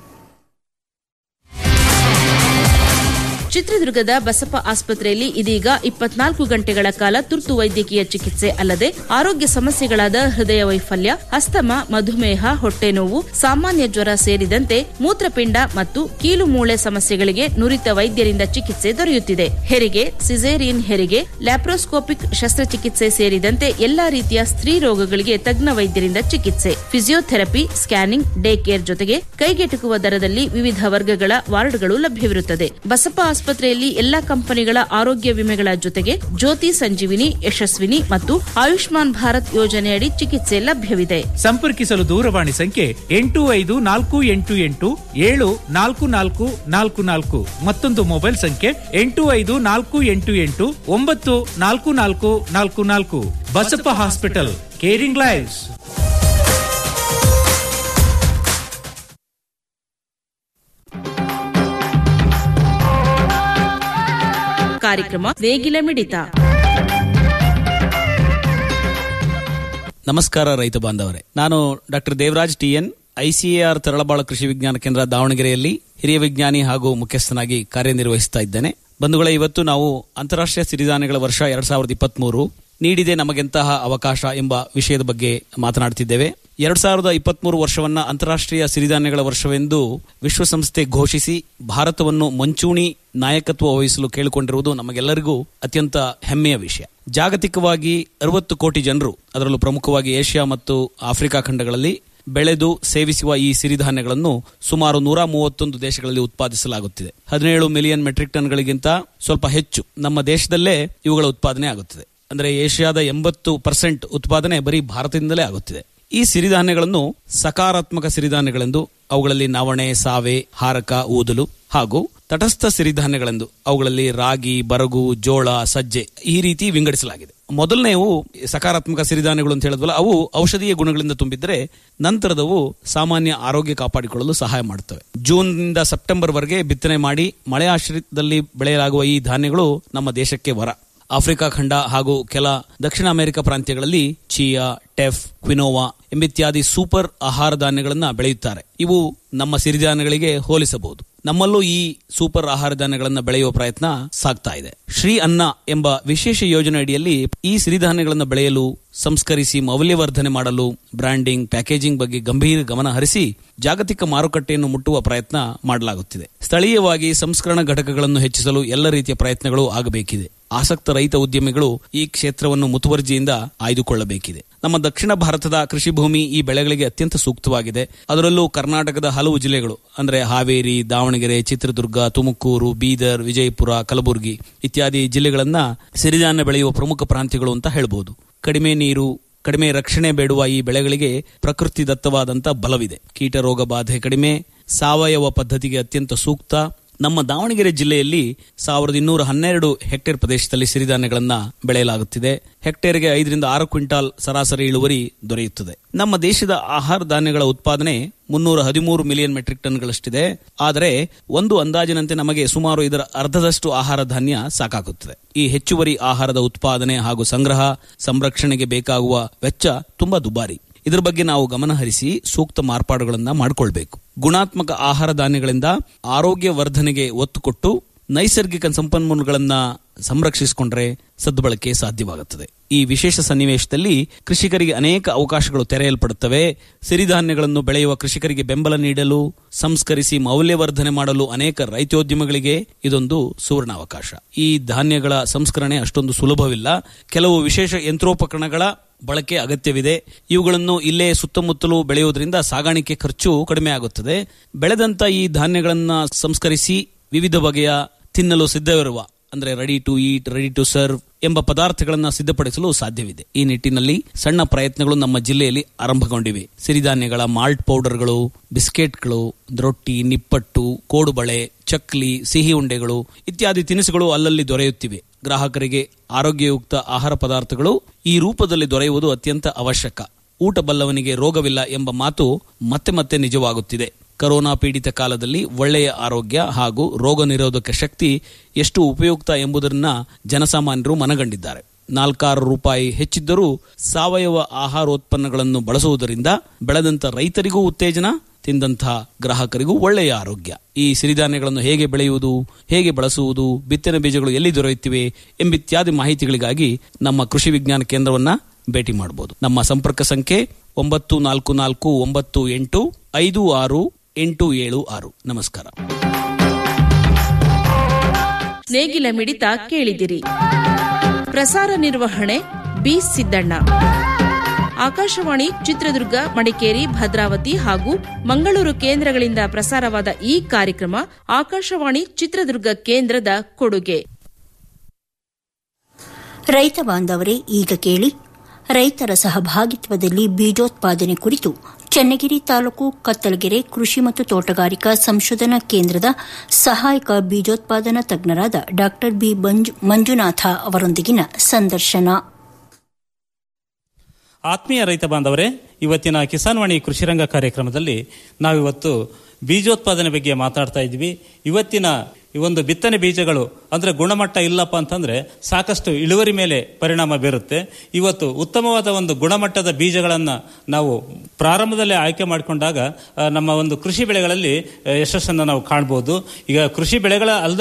ಚಿತ್ರದುರ್ಗದ ಬಸಪ್ಪ ಆಸ್ಪತ್ರೆಯಲ್ಲಿ ಇದೀಗ ಇಪ್ಪತ್ನಾಲ್ಕು ಗಂಟೆಗಳ ಕಾಲ ತುರ್ತು ವೈದ್ಯಕೀಯ ಚಿಕಿತ್ಸೆ ಅಲ್ಲದೆ ಆರೋಗ್ಯ ಸಮಸ್ಯೆಗಳಾದ ಹೃದಯ ವೈಫಲ್ಯ ಅಸ್ತಮ ಮಧುಮೇಹ ಹೊಟ್ಟೆ ನೋವು ಸಾಮಾನ್ಯ ಜ್ವರ ಸೇರಿದಂತೆ ಮೂತ್ರಪಿಂಡ ಮತ್ತು ಕೀಲು ಮೂಳೆ ಸಮಸ್ಯೆಗಳಿಗೆ ನುರಿತ ವೈದ್ಯರಿಂದ ಚಿಕಿತ್ಸೆ ದೊರೆಯುತ್ತಿದೆ ಹೆರಿಗೆ ಸಿಸೇರಿಯನ್ ಹೆರಿಗೆ ಲ್ಯಾಪ್ರೋಸ್ಕೋಪಿಕ್ ಶಸ್ತ್ರಚಿಕಿತ್ಸೆ ಸೇರಿದಂತೆ ಎಲ್ಲಾ ರೀತಿಯ ಸ್ತ್ರೀ ರೋಗಗಳಿಗೆ ತಜ್ಞ ವೈದ್ಯರಿಂದ ಚಿಕಿತ್ಸೆ ಫಿಸಿಯೋಥೆರಪಿ ಸ್ಕ್ಯಾನಿಂಗ್ ಡೇ ಕೇರ್ ಜೊತೆಗೆ ಕೈಗೆಟುಕುವ ದರದಲ್ಲಿ ವಿವಿಧ ವರ್ಗಗಳ ವಾರ್ಡ್ಗಳು ಲಭ್ಯವಿರುತ್ತದೆ ಬಸಪ್ಪ ಆಸ್ಪತ್ರೆಯಲ್ಲಿ ಎಲ್ಲಾ ಕಂಪನಿಗಳ ಆರೋಗ್ಯ ವಿಮೆಗಳ ಜೊತೆಗೆ ಜ್ಯೋತಿ ಸಂಜೀವಿನಿ ಯಶಸ್ವಿನಿ ಮತ್ತು ಆಯುಷ್ಮಾನ್ ಭಾರತ್ ಯೋಜನೆಯಡಿ ಚಿಕಿತ್ಸೆ ಲಭ್ಯವಿದೆ ಸಂಪರ್ಕಿಸಲು ದೂರವಾಣಿ ಸಂಖ್ಯೆ ಎಂಟು ಐದು ನಾಲ್ಕು ಎಂಟು ಎಂಟು ಏಳು ನಾಲ್ಕು ನಾಲ್ಕು ನಾಲ್ಕು ನಾಲ್ಕು ಮತ್ತೊಂದು ಮೊಬೈಲ್ ಸಂಖ್ಯೆ ಎಂಟು ಐದು ನಾಲ್ಕು ಎಂಟು ಎಂಟು ಒಂಬತ್ತು ನಾಲ್ಕು ನಾಲ್ಕು ನಾಲ್ಕು ನಾಲ್ಕು ಬಸಪ್ಪ ಹಾಸ್ಪಿಟಲ್ ಕೇರಿಂಗ್ ಲೈವ್ಸ್ ಕಾರ್ಯಕ್ರಮ ನೇಗಿಲ ಮಿಡಿತ ನಮಸ್ಕಾರ ರೈತ ಬಾಂಧವರೇ ನಾನು doctor Devaraj T N ICAR Taralabalu ಕೃಷಿ ವಿಜ್ಞಾನ ಕೇಂದ್ರ ದಾವಣಗೆರೆಯಲ್ಲಿ ಹಿರಿಯ ವಿಜ್ಞಾನಿ ಹಾಗೂ ಮುಖ್ಯಸ್ಥನಾಗಿ ಕಾರ್ಯನಿರ್ವಹಿಸ್ತಾ ಇದ್ದೇನೆ ಬಂಧುಗಳೇ ಇವತ್ತು ನಾವು ಅಂತಾರಾಷ್ಟ್ರೀಯ ಸಿರಿಧಾನ್ಯಗಳ ವರ್ಷ ಎರಡ್ ಸಾವಿರದ ಇಪ್ಪತ್ಮೂರು ನೀಡಿದೆ ನಮಗೆಂತಹ ಅವಕಾಶ ಎಂಬ ವಿಷಯದ ಬಗ್ಗೆ ಮಾತನಾಡುತ್ತಿದ್ದೇವೆ ಎರಡ್ ಸಾವಿರದ ಇಪ್ಪತ್ಮೂರು ವರ್ಷವನ್ನ ಅಂತಾರಾಷ್ಟ್ರೀಯ ಸಿರಿಧಾನ್ಯಗಳ ವರ್ಷವೆಂದು ವಿಶ್ವಸಂಸ್ಥೆ ಘೋಷಿಸಿ ಭಾರತವನ್ನು ಮುಂಚೂಣಿ ನಾಯಕತ್ವ ವಹಿಸಲು ಕೇಳಿಕೊಂಡಿರುವುದು ನಮಗೆಲ್ಲರಿಗೂ ಅತ್ಯಂತ ಹೆಮ್ಮೆಯ ವಿಷಯ ಜಾಗತಿಕವಾಗಿ ಅರವತ್ತು ಕೋಟಿ ಜನರು ಅದರಲ್ಲೂ ಪ್ರಮುಖವಾಗಿ ಏಷ್ಯಾ ಮತ್ತು ಆಫ್ರಿಕಾ ಖಂಡಗಳಲ್ಲಿ ಬೆಳೆದು ಸೇವಿಸುವ ಈ ಸಿರಿಧಾನ್ಯಗಳನ್ನು ಸುಮಾರು ನೂರ ಮೂವತ್ತೊಂದು ದೇಶಗಳಲ್ಲಿ ಉತ್ಪಾದಿಸಲಾಗುತ್ತಿದೆ ಹದಿನೇಳು ಮಿಲಿಯನ್ ಮೆಟ್ರಿಕ್ ಟನ್ಗಳಿಗಿಂತ ಸ್ವಲ್ಪ ಹೆಚ್ಚು ನಮ್ಮ ದೇಶದಲ್ಲೇ ಇವುಗಳ ಉತ್ಪಾದನೆ ಆಗುತ್ತಿದೆ ಅಂದರೆ ಏಷ್ಯಾದ ಎಂಬತ್ತು ಪರ್ಸೆಂಟ್ ಉತ್ಪಾದನೆ ಬರೀ ಭಾರತದಿಂದಲೇ ಆಗುತ್ತಿದೆ ಈ ಸಿರಿಧಾನ್ಯಗಳನ್ನು ಸಕಾರಾತ್ಮಕ ಸಿರಿಧಾನ್ಯಗಳೆಂದು ಅವುಗಳಲ್ಲಿ ನವಣೆ ಸಾವೆ ಹಾರಕ ಊದಲು ಹಾಗೂ ತಟಸ್ಥ ಸಿರಿಧಾನ್ಯಗಳೆಂದು ಅವುಗಳಲ್ಲಿ ರಾಗಿ ಬರಗು ಜೋಳ ಸಜ್ಜೆ ಈ ರೀತಿ ವಿಂಗಡಿಸಲಾಗಿದೆ ಮೊದಲನೆಯವು ಸಕಾರಾತ್ಮಕ ಸಿರಿಧಾನ್ಯಗಳು ಅಂತ ಹೇಳಿದ್ವಲ್ಲ ಅವು ಔಷಧೀಯ ಗುಣಗಳಿಂದ ತುಂಬಿದ್ರೆ ನಂತರದವು ಸಾಮಾನ್ಯ ಆರೋಗ್ಯ ಕಾಪಾಡಿಕೊಳ್ಳಲು ಸಹಾಯ ಮಾಡುತ್ತವೆ ಜೂನ್ ನಿಂದ ಸೆಪ್ಟೆಂಬರ್ ವರೆಗೆ ಬಿತ್ತನೆ ಮಾಡಿ ಮಳೆ ಆಶ್ರಿತದಲ್ಲಿ ಬೆಳೆಯಲಾಗುವ ಈ ಧಾನ್ಯಗಳು ನಮ್ಮ ದೇಶಕ್ಕೆ ವರ ಆಫ್ರಿಕಾ ಖಂಡ ಹಾಗೂ ಕೆಲ ದಕ್ಷಿಣ ಅಮೆರಿಕ ಪ್ರಾಂತ್ಯಗಳಲ್ಲಿ ಚಿಯಾ ಟೆಫ್ ಕ್ವಿನೋವಾ ಎಂಬಿತ್ಯಾದಿ ಸೂಪರ್ ಆಹಾರ ಧಾನ್ಯಗಳನ್ನ ಬೆಳೆಯುತ್ತಾರೆ ಇವು ನಮ್ಮ ಸಿರಿಧಾನ್ಯಗಳಿಗೆ ಹೋಲಿಸಬಹುದು ನಮ್ಮಲ್ಲೂ ಈ ಸೂಪರ್ ಆಹಾರ ಧಾನ್ಯಗಳನ್ನು ಬೆಳೆಯುವ ಪ್ರಯತ್ನ ಸಾಗ್ತಾ ಇದೆ ಶ್ರೀ ಅನ್ನ ಎಂಬ ವಿಶೇಷ ಯೋಜನೆ ಅಡಿಯಲ್ಲಿ ಈ ಸಿರಿಧಾನ್ಯಗಳನ್ನು ಬೆಳೆಯಲು ಸಂಸ್ಕರಿಸಿ ಮೌಲ್ಯವರ್ಧನೆ ಮಾಡಲು ಬ್ರ್ಯಾಂಡಿಂಗ್ ಪ್ಯಾಕೇಜಿಂಗ್ ಬಗ್ಗೆ ಗಂಭೀರ ಗಮನ ಹರಿಸಿ ಜಾಗತಿಕ ಮಾರುಕಟ್ಟೆಯನ್ನು ಮುಟ್ಟುವ ಪ್ರಯತ್ನ ಮಾಡಲಾಗುತ್ತಿದೆ ಸ್ಥಳೀಯವಾಗಿ ಸಂಸ್ಕರಣ ಘಟಕಗಳನ್ನು ಹೆಚ್ಚಿಸಲು ಎಲ್ಲ ರೀತಿಯ ಪ್ರಯತ್ನಗಳು ಆಗಬೇಕಿದೆ ಆಸಕ್ತ ರೈತ ಉದ್ಯಮಿಗಳು ಈ ಕ್ಷೇತ್ರವನ್ನು ಮುತುವರ್ಜಿಯಿಂದ ಆಯ್ದುಕೊಳ್ಳಬೇಕಿದೆ ನಮ್ಮ ದಕ್ಷಿಣ ಭಾರತದ ಕೃಷಿ ಭೂಮಿ ಈ ಬೆಳೆಗಳಿಗೆ ಅತ್ಯಂತ ಸೂಕ್ತವಾಗಿದೆ ಅದರಲ್ಲೂ ಕರ್ನಾಟಕದ ಹಲವು ಜಿಲ್ಲೆಗಳು ಅಂದ್ರೆ ಹಾವೇರಿ ದಾವಣಗೆರೆ ಚಿತ್ರದುರ್ಗ ತುಮಕೂರು ಬೀದರ್ ವಿಜಯಪುರ ಕಲಬುರಗಿ ಇತ್ಯಾದಿ ಜಿಲ್ಲೆಗಳನ್ನ ಸಿರಿಧಾನ್ಯ ಬೆಳೆಯುವ ಪ್ರಮುಖ ಪ್ರಾಂತ್ಯಗಳು ಅಂತ ಹೇಳಬಹುದು ಕಡಿಮೆ ನೀರು ಕಡಿಮೆ ರಕ್ಷಣೆ ಬೇಡುವ ಈ ಬೆಳೆಗಳಿಗೆ ಪ್ರಕೃತಿ ದತ್ತವಾದಂತ ಬಲವಿದೆ ಕೀಟ ರೋಗ ಬಾಧೆ ಕಡಿಮೆ ಸಾವಯವ ಪದ್ಧತಿಗೆ ಅತ್ಯಂತ ಸೂಕ್ತ ನಮ್ಮ ದಾವಣಗೆರೆ ಜಿಲ್ಲೆಯಲ್ಲಿ ಸಾವಿರದ ಇನ್ನೂರ ಹನ್ನೆರಡು ಹೆಕ್ಟೇರ್ ಪ್ರದೇಶದಲ್ಲಿ ಸಿರಿಧಾನ್ಯಗಳನ್ನ ಬೆಳೆಯಲಾಗುತ್ತಿದೆ ಹೆಕ್ಟೇರ್ಗೆ ಐದರಿಂದ ಆರು ಕ್ವಿಂಟಾಲ್ ಸರಾಸರಿ ಇಳುವರಿ ದೊರೆಯುತ್ತದೆ ನಮ್ಮ ದೇಶದ ಆಹಾರ ಧಾನ್ಯಗಳ ಉತ್ಪಾದನೆ ಮುನ್ನೂರ ಹದಿಮೂರು ಮಿಲಿಯನ್ ಮೆಟ್ರಿಕ್ ಟನ್ಗಳಷ್ಟಿದೆ ಆದರೆ ಒಂದು ಅಂದಾಜಿನಂತೆ ನಮಗೆ ಸುಮಾರು ಇದರ ಅರ್ಧದಷ್ಟು ಆಹಾರ ಧಾನ್ಯ ಸಾಕಾಗುತ್ತದೆ ಈ ಹೆಚ್ಚುವರಿ ಆಹಾರದ ಉತ್ಪಾದನೆ ಹಾಗೂ ಸಂಗ್ರಹ ಸಂರಕ್ಷಣೆಗೆ ಬೇಕಾಗುವ ವೆಚ್ಚ ತುಂಬಾ ದುಬಾರಿ ಇದರ ಬಗ್ಗೆ ನಾವು ಗಮನ ಹರಿಸಿ ಸೂಕ್ತ ಮಾರ್ಪಾಡುಗಳನ್ನ ಮಾಡಿಕೊಳ್ಬೇಕು ಗುಣಾತ್ಮಕ ಆಹಾರ ಧಾನ್ಯಗಳಿಂದ ಆರೋಗ್ಯ ವರ್ಧನೆಗೆ ಒತ್ತು ಕೊಟ್ಟು ನೈಸರ್ಗಿಕ ಸಂಪನ್ಮೂಲಗಳನ್ನ ಸಂರಕ್ಷಿಸಿಕೊಂಡ್ರೆ ಸದ್ಬಳಕೆ ಸಾಧ್ಯವಾಗುತ್ತದೆ ಈ ವಿಶೇಷ ಸನ್ನಿವೇಶದಲ್ಲಿ ಕೃಷಿಕರಿಗೆ ಅನೇಕ ಅವಕಾಶಗಳು ತೆರೆಯಲ್ಪಡುತ್ತವೆ ಸಿರಿಧಾನ್ಯಗಳನ್ನು ಬೆಳೆಯುವ ಕೃಷಿಕರಿಗೆ ಬೆಂಬಲ ನೀಡಲು ಸಂಸ್ಕರಿಸಿ ಮೌಲ್ಯವರ್ಧನೆ ಮಾಡಲು ಅನೇಕ ರೈತೋದ್ಯಮಗಳಿಗೆ ಇದೊಂದು ಸುವರ್ಣಾವಕಾಶ ಈ ಧಾನ್ಯಗಳ ಸಂಸ್ಕರಣೆ ಅಷ್ಟೊಂದು ಸುಲಭವಿಲ್ಲ ಕೆಲವು ವಿಶೇಷ ಯಂತ್ರೋಪಕರಣಗಳ ಬಳಕೆ ಅಗತ್ಯವಿದೆ ಇವುಗಳನ್ನು ಇಲ್ಲೇ ಸುತ್ತಮುತ್ತಲೂ ಬೆಳೆಯುವುದರಿಂದ ಸಾಗಾಣಿಕೆ ಖರ್ಚು ಕಡಿಮೆ ಆಗುತ್ತದೆ ಬೆಳೆದಂತ ಈ ಧಾನ್ಯಗಳನ್ನ ಸಂಸ್ಕರಿಸಿ ವಿವಿಧ ಬಗೆಯ ತಿನ್ನಲು ಸಿದ್ಧವಿರುವ ಅಂದ್ರೆ ready to eat ready to serve ಎಂಬ ಪದಾರ್ಥಗಳನ್ನು ಸಿದ್ಧಪಡಿಸಲು ಸಾಧ್ಯವಿದೆ ಈ ನಿಟ್ಟಿನಲ್ಲಿ ಸಣ್ಣ ಪ್ರಯತ್ನಗಳು ನಮ್ಮ ಜಿಲ್ಲೆಯಲ್ಲಿ ಆರಂಭಗೊಂಡಿವೆ ಸಿರಿಧಾನ್ಯಗಳ ಮಾಲ್ಟ್ ಪೌಡರ್ಗಳು ಬಿಸ್ಕೆಟ್ಗಳು ರೊಟ್ಟಿ ನಿಪ್ಪಟ್ಟು ಕೋಡುಬಳೆ ಚಕ್ಲಿ ಸಿಹಿ ಉಂಡೆಗಳು ಇತ್ಯಾದಿ ತಿನಿಸುಗಳು ಅಲ್ಲಲ್ಲಿ ದೊರೆಯುತ್ತಿವೆ ಗ್ರಾಹಕರಿಗೆ ಆರೋಗ್ಯಯುಕ್ತ ಆಹಾರ ಪದಾರ್ಥಗಳು ಈ ರೂಪದಲ್ಲಿ ದೊರೆಯುವುದು ಅತ್ಯಂತ ಅವಶ್ಯಕ ಊಟ ಬಲ್ಲವನಿಗೆ ರೋಗವಿಲ್ಲ ಎಂಬ ಮಾತು ಮತ್ತೆ ಮತ್ತೆ ನಿಜವಾಗುತ್ತಿದೆ ಕರೋನಾ ಪೀಡಿತ ಕಾಲದಲ್ಲಿ ಒಳ್ಳೆಯ ಆರೋಗ್ಯ ಹಾಗೂ ರೋಗ ನಿರೋಧಕ ಶಕ್ತಿ ಎಷ್ಟು ಉಪಯುಕ್ತ ಎಂಬುದನ್ನ ಜನಸಾಮಾನ್ಯರು ಮನಗಂಡಿದ್ದಾರೆ ನಾಲ್ಕಾರು ರೂಪಾಯಿ ಹೆಚ್ಚಿದ್ದರೂ ಸಾವಯವ ಆಹಾರೋತ್ಪನ್ನಗಳನ್ನು ಬಳಸುವುದರಿಂದ ಬೆಳೆದಂತ ರೈತರಿಗೂ ಉತ್ತೇಜನ ತಿಂದಂತಹ ಗ್ರಾಹಕರಿಗೂ ಒಳ್ಳೆಯ ಆರೋಗ್ಯ ಈ ಸಿರಿಧಾನ್ಯಗಳನ್ನು ಹೇಗೆ ಬೆಳೆಯುವುದು ಹೇಗೆ ಬಳಸುವುದು ಬಿತ್ತನೆ ಬೀಜಗಳು ಎಲ್ಲಿ ದೊರೆಯುತ್ತಿವೆ ಎಂಬಿತ್ಯಾದಿ ಮಾಹಿತಿಗಳಿಗಾಗಿ ನಮ್ಮ ಕೃಷಿ ವಿಜ್ಞಾನ ಕೇಂದ್ರವನ್ನ ಭೇಟಿ ಮಾಡಬಹುದು ನಮ್ಮ ಸಂಪರ್ಕ ಸಂಖ್ಯೆ ಒಂಬತ್ತು ನಾಲ್ಕು ನಾಲ್ಕು ಒಂಬತ್ತು ಎಂಟು ಐದು ಆರು ಎಂಟು ಏಳು ಆರು ನಮಸ್ಕಾರ ನೇಗಿಲ ಮಿಡಿತ ಕೇಳಿದಿರಿ ಪ್ರಸಾರ ನಿರ್ವಹಣೆ ಬಿ ಸಿದ್ದಣ್ಣ ಆಕಾಶವಾಣಿ ಚಿತ್ರದುರ್ಗ ಮಡಿಕೇರಿ ಭದ್ರಾವತಿ ಹಾಗೂ ಮಂಗಳೂರು ಕೇಂದ್ರಗಳಿಂದ ಪ್ರಸಾರವಾದ ಈ ಕಾರ್ಯಕ್ರಮ ಆಕಾಶವಾಣಿ ಚಿತ್ರದುರ್ಗ ಕೇಂದ್ರದ ಕೊಡುಗೆ ರೈತ ಬಾಂಧವರೇ ಈಗ ಕೇಳಿ ರೈತರ ಸಹಭಾಗಿತ್ವದಲ್ಲಿ ಬೀಜೋತ್ಪಾದನೆ ಕುರಿತು ಚನ್ನಗಿರಿ ತಾಲೂಕು ಕತ್ತಲಗೆರೆ ಕೃಷಿ ಮತ್ತು ತೋಟಗಾರಿಕಾ ಸಂಶೋಧನಾ ಕೇಂದ್ರದ ಸಹಾಯಕ ಬೀಜೋತ್ಪಾದನಾ ತಜ್ಞರಾದ ಡಾ ಬಿ ಮಂಜುನಾಥ ಅವರೊಂದಿಗಿನ ಸಂದರ್ಶನ ಆತ್ಮೀಯ ರೈತ ಬಾಂಧವರೇ ಇವತ್ತಿನ ಕಿಸಾನ್ವಾಣಿ ಕೃಷಿರಂಗ ಕಾರ್ಯಕ್ರಮದಲ್ಲಿ ನಾವಿವತ್ತು ಬೀಜೋತ್ಪಾದನೆ ಬಗ್ಗೆ ಮಾತಾಡ್ತಾ ಇದ್ವಿ ಇವತ್ತಿನ ಈ ಒಂದು ಬಿತ್ತನೆ ಬೀಜಗಳು ಅಂದ್ರೆ ಗುಣಮಟ್ಟ ಇಲ್ಲಪ್ಪ ಅಂತಂದ್ರೆ ಸಾಕಷ್ಟು ಇಳುವರಿ ಮೇಲೆ ಪರಿಣಾಮ ಬೀರುತ್ತೆ ಇವತ್ತು ಉತ್ತಮವಾದ ಒಂದು ಗುಣಮಟ್ಟದ ಬೀಜಗಳನ್ನು ನಾವು ಪ್ರಾರಂಭದಲ್ಲೇ ಆಯ್ಕೆ ಮಾಡಿಕೊಂಡಾಗ ಆ, ನಮ್ಮ ಒಂದು ಕೃಷಿ ಬೆಳೆಗಳಲ್ಲಿ ಆ, ಯಶಸ್ಸನ್ನು ನಾವು ಕಾಣ್ಬೋದು ಈಗ ಕೃಷಿ ಬೆಳೆಗಳ ಅಲ್ಲದೆ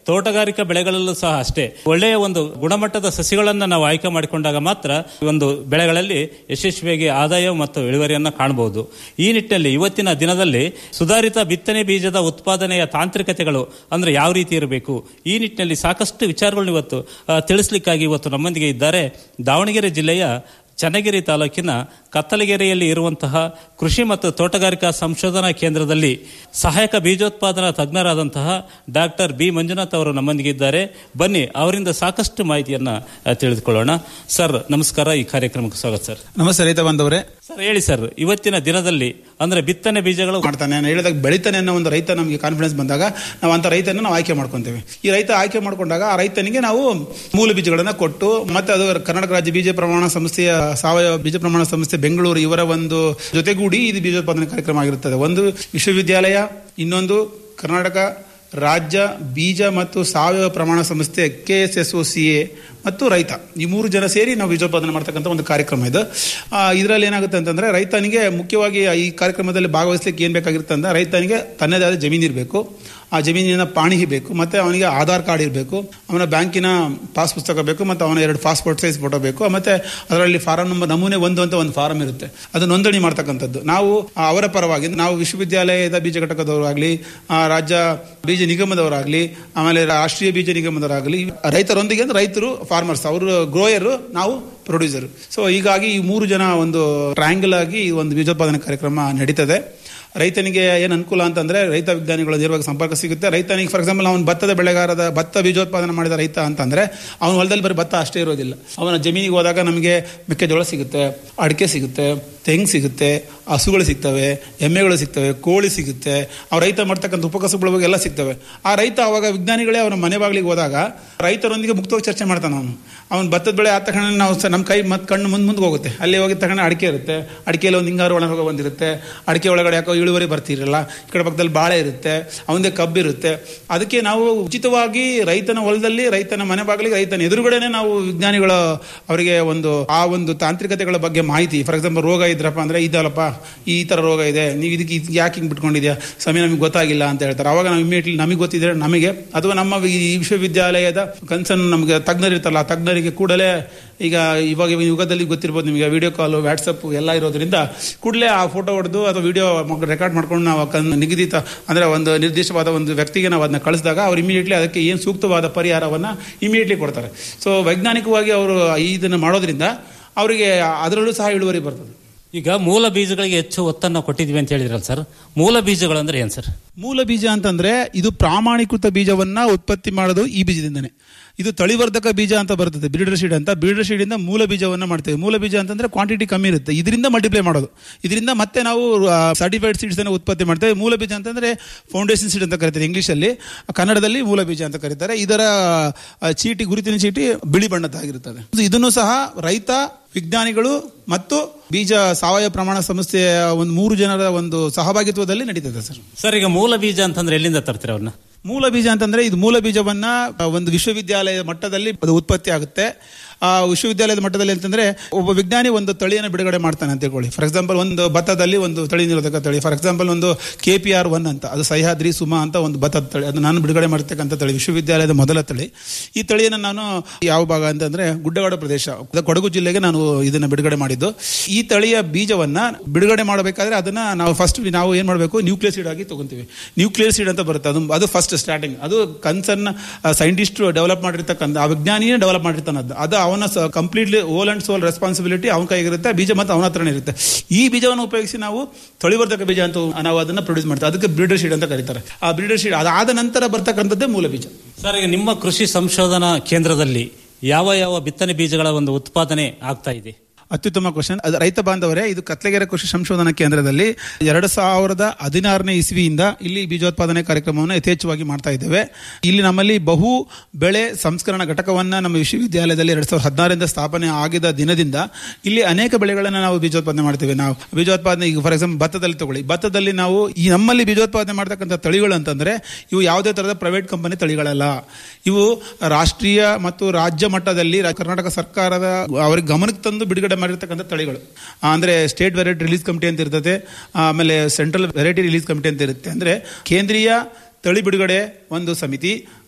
ತೋಟಗಾರಿಕಾ ಬೆಳೆಗಳಲ್ಲೂ ಸಹ ಅಷ್ಟೇ ಒಳ್ಳೆಯ ಒಂದು ಗುಣಮಟ್ಟದ ಸಸಿಗಳನ್ನು ನಾವು ಆಯ್ಕೆ ಮಾಡಿಕೊಂಡಾಗ ಮಾತ್ರ ಈ ಒಂದು ಬೆಳೆಗಳಲ್ಲಿ ಯಶಸ್ವಿಯಾಗಿ ಆದಾಯ ಮತ್ತು ಇಳುವರಿಯನ್ನು ಕಾಣಬಹುದು ಈ ನಿಟ್ಟಿನಲ್ಲಿ ಇವತ್ತಿನ ದಿನದಲ್ಲಿ ಸುಧಾರಿತ ಬಿತ್ತನೆ ಬೀಜದ ಉತ್ಪಾದನೆಯ ತಾಂತ್ರಿಕತೆಗಳು ಅಂದ್ರೆ ಯಾವ ರೀತಿ ಇರಬೇಕು ಈ ನಿಟ್ಟಿನಲ್ಲಿ ಸಾಕಷ್ಟು ವಿಚಾರಗಳನ್ನು ಇವತ್ತು ಆ, ತಿಳಿಸ್ಲಿಕ್ಕಾಗಿ ಇವತ್ತು ನಮ್ಮೊಂದಿಗೆ ಇದ್ದಾರೆ ದಾವಣಗೆರೆ ಜಿಲ್ಲೆಯ ಚನ್ನಗಿರಿ ತಾಲೂಕಿನ ಕತ್ತಲಗೆರೆಯಲ್ಲಿ ಇರುವಂತಹ ಕೃಷಿ ಮತ್ತು ತೋಟಗಾರಿಕಾ ಸಂಶೋಧನಾ ಕೇಂದ್ರದಲ್ಲಿ ಸಹಾಯಕ ಬೀಜೋತ್ಪಾದನಾ ತಜ್ಞರಾದಂತಹ ಡಾಕ್ಟರ್ ಬಿ ಮಂಜುನಾಥ್ ಅವರು ನಮ್ಮೊಂದಿಗೆ ಇದ್ದಾರೆ ಬನ್ನಿ ಅವರಿಂದ ಸಾಕಷ್ಟು ಮಾಹಿತಿಯನ್ನ ಆ, ತಿಳಿದುಕೊಳ್ಳೋಣ ಸರ್ ನಮಸ್ಕಾರ ಈ ಕಾರ್ಯಕ್ರಮಕ್ಕೆ ಸ್ವಾಗತ ಸರ್ ನಮಸ್ತೆ ರೈತ ಬಂದವರೇ ಸರ್ ಹೇಳಿ ಸರ್ ಇವತ್ತಿನ ದಿನದಲ್ಲಿ ಅಂದ್ರೆ ಬಿತ್ತನೆ ಬೀಜಗಳು ಮಾಡ್ತಾನೆ ನಾನು ಹೇಳಿದಾಗ ಬೆಳಿತಾನೆ ಅನ್ನೋ ಒಂದು ರೈತ ನಮಗೆ ಕಾನ್ಫಿಡೆನ್ಸ್ ಬಂದಾಗ ನಾವು ಅಂತ ರೈತನ ನಾವು ಆಯ್ಕೆ ಮಾಡ್ಕೊಂತೇವೆ ಈ ರೈತ ಆಯ್ಕೆ ಮಾಡ್ಕೊಂಡಾಗ ಆ ರೈತನಿಗೆ ನಾವು ಮೂಲ ಬೀಜಗಳನ್ನ ಕೊಟ್ಟು ಮತ್ತೆ ಅದು ಕರ್ನಾಟಕ ರಾಜ್ಯ ಬೀಜ ಪ್ರಮಾಣ ಸಂಸ್ಥೆಯ ಸಾವಯವ ಬೀಜ ಪ್ರಮಾಣ ಸಂಸ್ಥೆ ಬೆಂಗಳೂರು ಇವರ ಒಂದು ಜೊತೆಗೂಡಿ ಇದು ಬೀಜೋತ್ಪಾದನೆ ಕಾರ್ಯಕ್ರಮ ಆಗಿರುತ್ತದೆ ಒಂದು ವಿಶ್ವವಿದ್ಯಾಲಯ ಇನ್ನೊಂದು ಕರ್ನಾಟಕ ರಾಜ್ಯ ಬೀಜ ಮತ್ತು ಸಾವಯವ ಪ್ರಮಾಣ ಸಂಸ್ಥೆ K S S O C A ಮತ್ತು ರೈತ ಈ ಮೂರು ಜನ ಸೇರಿ ನಾವು ಬೀಜೋತ್ಪಾದನೆ ಮಾಡ್ತಕ್ಕಂಥ ಒಂದು ಕಾರ್ಯಕ್ರಮ ಇದು ಇದರಲ್ಲಿ ಏನಾಗುತ್ತೆ ಅಂತಂದ್ರೆ ರೈತನಿಗೆ ಮುಖ್ಯವಾಗಿ ಈ ಕಾರ್ಯಕ್ರಮದಲ್ಲಿ ಭಾಗವಹಿಸ್ಲಿಕ್ಕೆ ಏನು ಬೇಕಾಗಿರುತ್ತೆ ಅಂದ್ರೆ ರೈತನಿಗೆ ತನ್ನದೇ ಆದ ಜಮೀನು ಇರಬೇಕು ಆ ಜಮೀನಿನ ಪಾಣಿಹಿ ಬೇಕು ಮತ್ತೆ ಅವನಿಗೆ ಆಧಾರ್ ಕಾರ್ಡ್ ಇರಬೇಕು ಅವನ ಬ್ಯಾಂಕಿನ ಪಾಸ್ ಪುಸ್ತಕ ಬೇಕು ಮತ್ತು ಅವನ ಎರಡು ಪಾಸ್ಪೋರ್ಟ್ ಸೈಜ್ ಫೋಟೋ ಬೇಕು ಮತ್ತೆ ಅದರಲ್ಲಿ ಫಾರಂ ನಂಬರ್ ನಮೂನೆ ಒಂದು ಅಂತ ಒಂದು ಫಾರಂ ಇರುತ್ತೆ ಅದು ನೋಂದಣಿ ಮಾಡ್ತಕ್ಕಂಥದ್ದು ನಾವು ಆ, ಅವರ ಪರವಾಗಿ ನಾವು ವಿಶ್ವವಿದ್ಯಾಲಯದ ಬೀಜ ಘಟಕದವರಾಗಲಿ ರಾಜ್ಯ ಬೀಜ ನಿಗಮದವರಾಗಲಿ ಆಮೇಲೆ ರಾಷ್ಟ್ರೀಯ ಬೀಜ ನಿಗಮದವರಾಗಲಿ ರೈತರೊಂದಿಗೆ ಅಂದ್ರೆ ರೈತರು ಫಾರ್ಮರ್ಸ್ ಅವರು ಗ್ರೋಯರು ನಾವು ಪ್ರೊಡ್ಯೂಸರ್ ಸೊ ಹೀಗಾಗಿ ಈ ಮೂರು ಜನ ಒಂದು ಟ್ರಯಾಂಗಲ್ ಆಗಿ ಈ ಒಂದು ಬೀಜೋತ್ಪಾದನೆ ಕಾರ್ಯಕ್ರಮ ನಡೀತದೆ ರೈತನಿಗೆ ಏನು ಅನುಕೂಲ ಅಂತಂದ್ರೆ ರೈತ ವಿಜ್ಞಾನಿಗಳ ನೇರವಾಗಿ ಸಂಪರ್ಕ ಸಿಗುತ್ತೆ ರೈತನಿಗೆ ಫಾರ್ ಎಕ್ಸಾಂಪಲ್ ಅವನು ಭತ್ತದ ಬೆಳೆಗಾರದ ಭತ್ತ ಬೀಜೋತ್ಪಾದನೆ ಮಾಡಿದ ರೈತ ಅಂತಂದ್ರೆ ಅವನ ಹೊಲದಲ್ಲಿ ಬರೀ ಭತ್ತ ಅಷ್ಟೇ ಇರೋದಿಲ್ಲ ಅವನ ಜಮೀನಿಗೆ ಹೋದಾಗ ನಮಗೆ ಮೆಕ್ಕೆಜೋಳ ಸಿಗುತ್ತೆ ಅಡಿಕೆ ಸಿಗುತ್ತೆ ತೆಂಗು ಸಿಗುತ್ತೆ ಹಸುಗಳು ಸಿಗ್ತವೆ ಎಮ್ಮೆಗಳು ಸಿಗ್ತವೆ ಕೋಳಿ ಸಿಗುತ್ತೆ ಆ ರೈತ ಮಾಡ್ತಕ್ಕಂಥ ಉಪಕಸಬುಗಳ ಬಗ್ಗೆ ಎಲ್ಲ ಸಿಗ್ತವೆ ಆ ರೈತ ಅವಾಗ ವಿಜ್ಞಾನಿಗಳೇ ಅವನ ಮನೆ ಬಾಗಿಲಿಗೆ ಹೋದಾಗ ರೈತರೊಂದಿಗೆ ಮುಕ್ತವಾಗಿ ಚರ್ಚೆ ಮಾಡ್ತಾನೆ ಅವನು ಅವನು ಭತ್ತದ ಬೆಳೆ ಆದ ತಕ್ಷಣ ನಾವು ಸ- ನಮ್ಮ ಕೈ ಮತ್ತೆ ಕಣ್ಣು ಮುಂದೆ ಮುಂದೆ ಹೋಗುತ್ತೆ ಅಲ್ಲಿ ಹೋಗಿದ ತಕ್ಷಣ ಅಡಿಕೆ ಇರುತ್ತೆ ಅಡಿಕೆಯಲ್ಲಿ ಒಂದು ಹಿಂಗಾರು ಒಣ ರೋಗ ಬಂದಿರುತ್ತೆ ಅಡಿಕೆ ಒಳಗಡೆ ಯಾಕೋ ಇಳುವರಿ ಬರ್ತಿರಲ್ಲ ಈ ಕಡೆ ಪಕ್ಕದಲ್ಲಿ ಬಾಳೆ ಇರುತ್ತೆ ಅವನದೇ ಕಬ್ಬು ಇರುತ್ತೆ ಅದಕ್ಕೆ ನಾವು ಉಚಿತವಾಗಿ ರೈತನ ಹೊಲದಲ್ಲಿ ರೈತನ ಮನೆ ಬಾಗಿಲಿಗೆ ರೈತನ ಎದುರುಗಡೆನೆ ನಾವು ವಿಜ್ಞಾನಿಗಳ ಅವರಿಗೆ ಒಂದು ಆ ಒಂದು ತಾಂತ್ರಿಕತೆಗಳ ಬಗ್ಗೆ ಮಾಹಿತಿ ಫಾರ್ ಎಕ್ಸಾಂಪಲ್ ರೋಗ ಇದ್ರಪ್ಪ ಅಂದ್ರೆ ಇದಲ್ಲಪ್ಪ ಈ ತರ ರೋಗ ಇದೆ ನೀವು ಇದಕ್ಕೆ ಇದು ಯಾಕೆ ಹಿಂಗೆ ಬಿಟ್ಕೊಂಡಿದ್ಯಾ ಸಮಯ ನಮಗೆ ಗೊತ್ತಾಗಿಲ್ಲ ಅಂತ ಹೇಳ್ತಾರೆ ಅವಾಗ ನಾವು ಇಮಿಡಿಯೇಟ್ಲಿ ನಮಗೆ ಗೊತ್ತಿದ್ರೆ ನಮಗೆ ಅಥವಾ ನಮ್ಮ ಈ ವಿಶ್ವವಿದ್ಯಾಲಯದ ಕನ್ಸರ್ನ್ ನಮಗೆ ತಜ್ಞರಿರ್ತಾರಲ್ಲ ಆ ತಜ್ಞರಿಗೆ ಕೂಡಲೇ ಈಗ ಇವಾಗ ಈ ಯುಗದಲ್ಲಿ ಗೊತ್ತಿರ್ಬೋದು ನಿಮಗೆ ವಿಡಿಯೋ ಕಾಲು ವಾಟ್ಸಪ್ ಎಲ್ಲ ಇರೋದ್ರಿಂದ ಕೂಡಲೇ ಆ ಫೋಟೋ ಹೊಡೆದು ಅಥವಾ ವಿಡಿಯೋ ರೆಕಾರ್ಡ್ ಮಾಡ್ಕೊಂಡು ನಾವು ಕನ್ ನಿಗದಿತ ಅಂದ್ರೆ ಒಂದು ನಿರ್ದಿಷ್ಟವಾದ ಒಂದು ವ್ಯಕ್ತಿಗೆ ನಾವು ಅದನ್ನ ಕಳಿಸಿದಾಗ ಅವ್ರು ಇಮಿಡಿಯೇಟ್ಲಿ ಅದಕ್ಕೆ ಏನು ಸೂಕ್ತವಾದ ಪರಿಹಾರವನ್ನ ಇಮಿಡಿಯೇಟ್ಲಿ ಕೊಡ್ತಾರೆ ಸೊ ವೈಜ್ಞಾನಿಕವಾಗಿ ಅವರು ಇದನ್ನು ಮಾಡೋದ್ರಿಂದ ಅವರಿಗೆ ಅದರಲ್ಲೂ ಸಹ ಇಳುವರಿ ಬರ್ತದೆ ಈಗ ಮೂಲ ಬೀಜಗಳಿಗೆ ಹೆಚ್ಚು ಒತ್ತನ್ನು ಕೊಟ್ಟಿದ್ವಿ ಅಂತ ಹೇಳಿದ್ರಲ್ಲ ಸರ್ ಮೂಲ ಬೀಜಗಳು ಅಂದ್ರೆ ಏನ್ ಸರ್ ಮೂಲ ಬೀಜ ಅಂತಂದ್ರೆ ಇದು ಪ್ರಾಮಾಣೀಕೃತ ಬೀಜವನ್ನ ಉತ್ಪತ್ತಿ ಮಾಡೋದು ಈ ಬೀಜದಿಂದನೇ ಇದು ತಳಿವರ್ಧಕ ಬೀಜ ಅಂತ ಬರ್ತದೆ ಬ್ರೀಡರ್ ಶೀಡ್ ಅಂತ ಬ್ರೀಡರ್ ಶೀಡ್ ಇಂದ ಮೂಲ ಬೀಜವನ್ನ ಮಾಡ್ತೇವೆ ಮೂಲ ಬೀಜ ಅಂತಂದ್ರೆ ಕ್ವಾಂಟಿಟಿ ಕಮ್ಮಿ ಇರುತ್ತೆ ಇದರಿಂದ ಮಲ್ಟಿಪ್ಲೈ ಮಾಡೋದು ಇದರಿಂದ ಮತ್ತೆ ನಾವು ಸರ್ಟಿಫೈಡ್ ಸೀಡ್ಸ್ ಅನ್ನು ಉತ್ಪತ್ತಿ ಮಾಡ್ತೇವೆ ಮೂಲ ಬೀಜ ಅಂತಂದ್ರೆ ಫೌಂಡೇಶನ್ ಸೀಡ್ ಅಂತ ಕರೀತಾರೆ ಇಂಗ್ಲಿಷ್ ಅಲ್ಲಿ ಕನ್ನಡದಲ್ಲಿ ಮೂಲ ಬೀಜ ಅಂತ ಕರೀತಾರೆ ಇದರ ಆ, ಚೀಟಿ ಗುರುತಿನ ಚೀಟಿ ಬಿಳಿ ಬಣ್ಣದ್ದಾಗಿರುತ್ತದೆ ಇದನ್ನು ಸಹ ರೈತ ವಿಜ್ಞಾನಿಗಳು ಮತ್ತು ಬೀಜ ಸಾವಯವ ಪ್ರಮಾಣ ಸಂಸ್ಥೆಯ ಒಂದು ಮೂರು ಜನರ ಒಂದು ಸಹಭಾಗಿತ್ವದಲ್ಲಿ ನಡೀತದೆ ಸರ್ ಸರ್ ಈಗ ಮೂಲ ಬೀಜ ಅಂತಂದ್ರೆ ಎಲ್ಲಿಂದ ತರ್ತೀರ ಅವ್ರನ್ನ ಮೂಲ ಬೀಜ ಅಂತಂದ್ರೆ ಇದು ಮೂಲ ಬೀಜವನ್ನ ಆ, ಒಂದು ವಿಶ್ವವಿದ್ಯಾಲಯದ ಮಟ್ಟದಲ್ಲಿ ಅದು ಉತ್ಪತ್ತಿ ಆಗುತ್ತೆ ಆ ವಿಶ್ವವಿದ್ಯಾಲಯದ ಮಟ್ಟದಲ್ಲಿ ಅಂತಂದ್ರೆ ಒಬ್ಬ ವಿಜ್ಞಾನಿ ಒಂದು ತಳಿಯನ್ನು ಬಿಡುಗಡೆ ಮಾಡ್ತಾನೆ ಅಂತ ತಿಳ್ಕೊಳ್ಳಿ ಫಾರ್ ಎಕ್ಸಾಂಪಲ್ ಒಂದು ಭತ್ತದಲ್ಲಿ ಒಂದು ತಳಿ ನಿರೋಧಕ ತಳಿ ಫಾರ್ ಎಕ್ಸಾಂಪಲ್ ಒಂದು ಕೆ ಪಿ ಆರ್ ಒನ್ ಅಂತ ಅದು ಸಹ್ಯಾದ್ರಿ ಸುಮಾ ಅಂತ ಒಂದು ಭತ್ತದ ತಳಿ ಅದು ನಾನು ಬಿಡುಗಡೆ ಮಾಡ್ತಕ್ಕಂಥ ತಳಿ ವಿಶ್ವವಿದ್ಯಾಲಯದ ಮೊದಲ ತಳಿ ಈ ತಳಿಯನ್ನು ನಾನು ಯಾವ ಭಾಗ ಅಂತಂದ್ರೆ ಗುಡ್ಡಗಾಡು ಪ್ರದೇಶ ಅದು ಕೊಡಗು ಜಿಲ್ಲೆಗೆ ನಾನು ಇದನ್ನ ಬಿಡುಗಡೆ ಮಾಡಿದ್ದು ಈ ತಳಿಯ ಬೀಜವನ್ನ ಬಿಡುಗಡೆ ಮಾಡಬೇಕಾದ್ರೆ ಅದನ್ನ ನಾವು ಫಸ್ಟ್ ನಾವು ಏನ್ ಮಾಡಬೇಕು ನ್ಯೂಕ್ಲಿಯರ್ ಸೀಡ್ ಆಗಿ ತಗೊಂತೀವಿ ನ್ಯೂಕ್ಲಿಯರ್ ಸೀಡ್ ಅಂತ ಬರುತ್ತೆ ಅದು ಅದು ಫಸ್ಟ್ ಸ್ಟಾರ್ಟಿಂಗ್ ಅದು ಕನ್ಸರ್ನ್ ಸೈಂಟಿಸ್ಟ್ ಡೆವಲಪ್ ಮಾಡಿರ್ತಕ್ಕಂಥ ಆ ವಿಜ್ಞಾನಿಯೇ ಡೆವಲಪ್ ಮಾಡಿರ್ತಾನೆ ಅದು ಅದು ಅವನ completely whole and sole responsibility ಅವನ ಕೈಗಿರುತ್ತೆ ಬೀಜ ಮತ್ತು ಅವನ ಹತ್ರನೇ ಇರುತ್ತೆ ಈ ಬೀಜವನ್ನು ಉಪಯೋಗಿಸಿ ನಾವು ತಳಿವರ್ಧಕ ಬೀಜ ಅಂತ ನಾವು ಅದನ್ನ ಪ್ರೊಡ್ಯೂಸ್ ಮಾಡ್ತೀವಿ ಅದಕ್ಕೆ ಬ್ರೀಡರ್ ಶೀಡ್ ಅಂತ ಕರೀತಾರೆ ಆ ಬ್ರೀಡರ್ ಶೀಡ್ ಅದಾದ ನಂತರ ಬರ್ತಕ್ಕಂಥದ್ದೇ ಮೂಲ ಬೀಜ ಸರ್ ಈಗ ನಿಮ್ಮ ಕೃಷಿ ಸಂಶೋಧನಾ ಕೇಂದ್ರದಲ್ಲಿ ಯಾವ ಯಾವ ಬಿತ್ತನೆ ಬೀಜಗಳ ಒಂದು ಉತ್ಪಾದನೆ ಆಗ್ತಾ ಇದೆ ಅತ್ಯುತ್ತಮ ಕ್ವಶನ್ ಅದು ರೈತ ಬಾಂಧವರೇ ಇದು ಕತ್ಲಗೆರೆ ಕೃಷಿ ಸಂಶೋಧನಾ ಕೇಂದ್ರದಲ್ಲಿ ಎರಡು ಸಾವಿರದ ಹದಿನಾರನೇ ಇಸ್ವಿಯಿಂದ ಇಲ್ಲಿ ಬೀಜೋತ್ಪಾದನೆ ಕಾರ್ಯಕ್ರಮವನ್ನು ಯಥೇಚ್ಛವಾಗಿ ಮಾಡ್ತಾ ಇದ್ದೇವೆ ಇಲ್ಲಿ ನಮ್ಮಲ್ಲಿ ಬಹು ಬೆಳೆ ಸಂಸ್ಕರಣಾ ಘಟಕವನ್ನ ನಮ್ಮ ವಿಶ್ವವಿದ್ಯಾಲಯದಲ್ಲಿ ಎರಡ್ ಸಾವಿರದ ಹದಿನಾರರಿಂದ ಸ್ಥಾಪನೆ ಆಗಿದ ದಿನದಿಂದ ಇಲ್ಲಿ ಅನೇಕ ಬೆಳೆಗಳನ್ನು ನಾವು ಬೀಜೋತ್ಪಾದನೆ ಮಾಡ್ತೇವೆ ನಾವು ಬೀಜೋತ್ಪಾದನೆ ಈಗ ಫಾರ್ ಎಕ್ಸಾಂಪಲ್ ಭತ್ತದಲ್ಲಿ ತಗೊಳ್ಳಿ ಭತ್ತದಲ್ಲಿ ನಾವು ಈ ನಮ್ಮಲ್ಲಿ ಬೀಜೋತ್ಪಾದನೆ ಮಾಡ್ತಕ್ಕಂಥ ತಳಿಗಳು ಅಂತಂದ್ರೆ ಇವು ಯಾವುದೇ ತರಹದ ಪ್ರೈವೇಟ್ ಕಂಪನಿ ತಳಿಗಳಲ್ಲ ಇವು ರಾಷ್ಟ್ರೀಯ ಮತ್ತು ರಾಜ್ಯ ಮಟ್ಟದಲ್ಲಿ ರಾ- ಕರ್ನಾಟಕ ಸರ್ಕಾರದ ಅವರಿಗೆ ಗಮನಕ್ಕೆ ತಂದು ಬಿಡುಗಡೆ ಮಾಡಿರ್ತಕ್ಕಂಥ ತಳಿಗಳು ಆ, ಅಂದ್ರೆ ಸ್ಟೇಟ್ ವೆರೈಟಿ ರಿಲೀಸ್ ಕಮಿಟಿ ಅಂತ ಇರ್ತದೆ ಆಮೇಲೆ ಸೆಂಟ್ರಲ್ ವೆರೈಟಿ ರಿಲೀಸ್ ಕಮಿಟಿ ಅಂತ ಇರುತ್ತೆ ಅಂದ್ರೆ ಕೇಂದ್ರೀಯ ತಳಿ ಬಿಡುಗಡೆ ಒಂದು ಸಮಿತಿ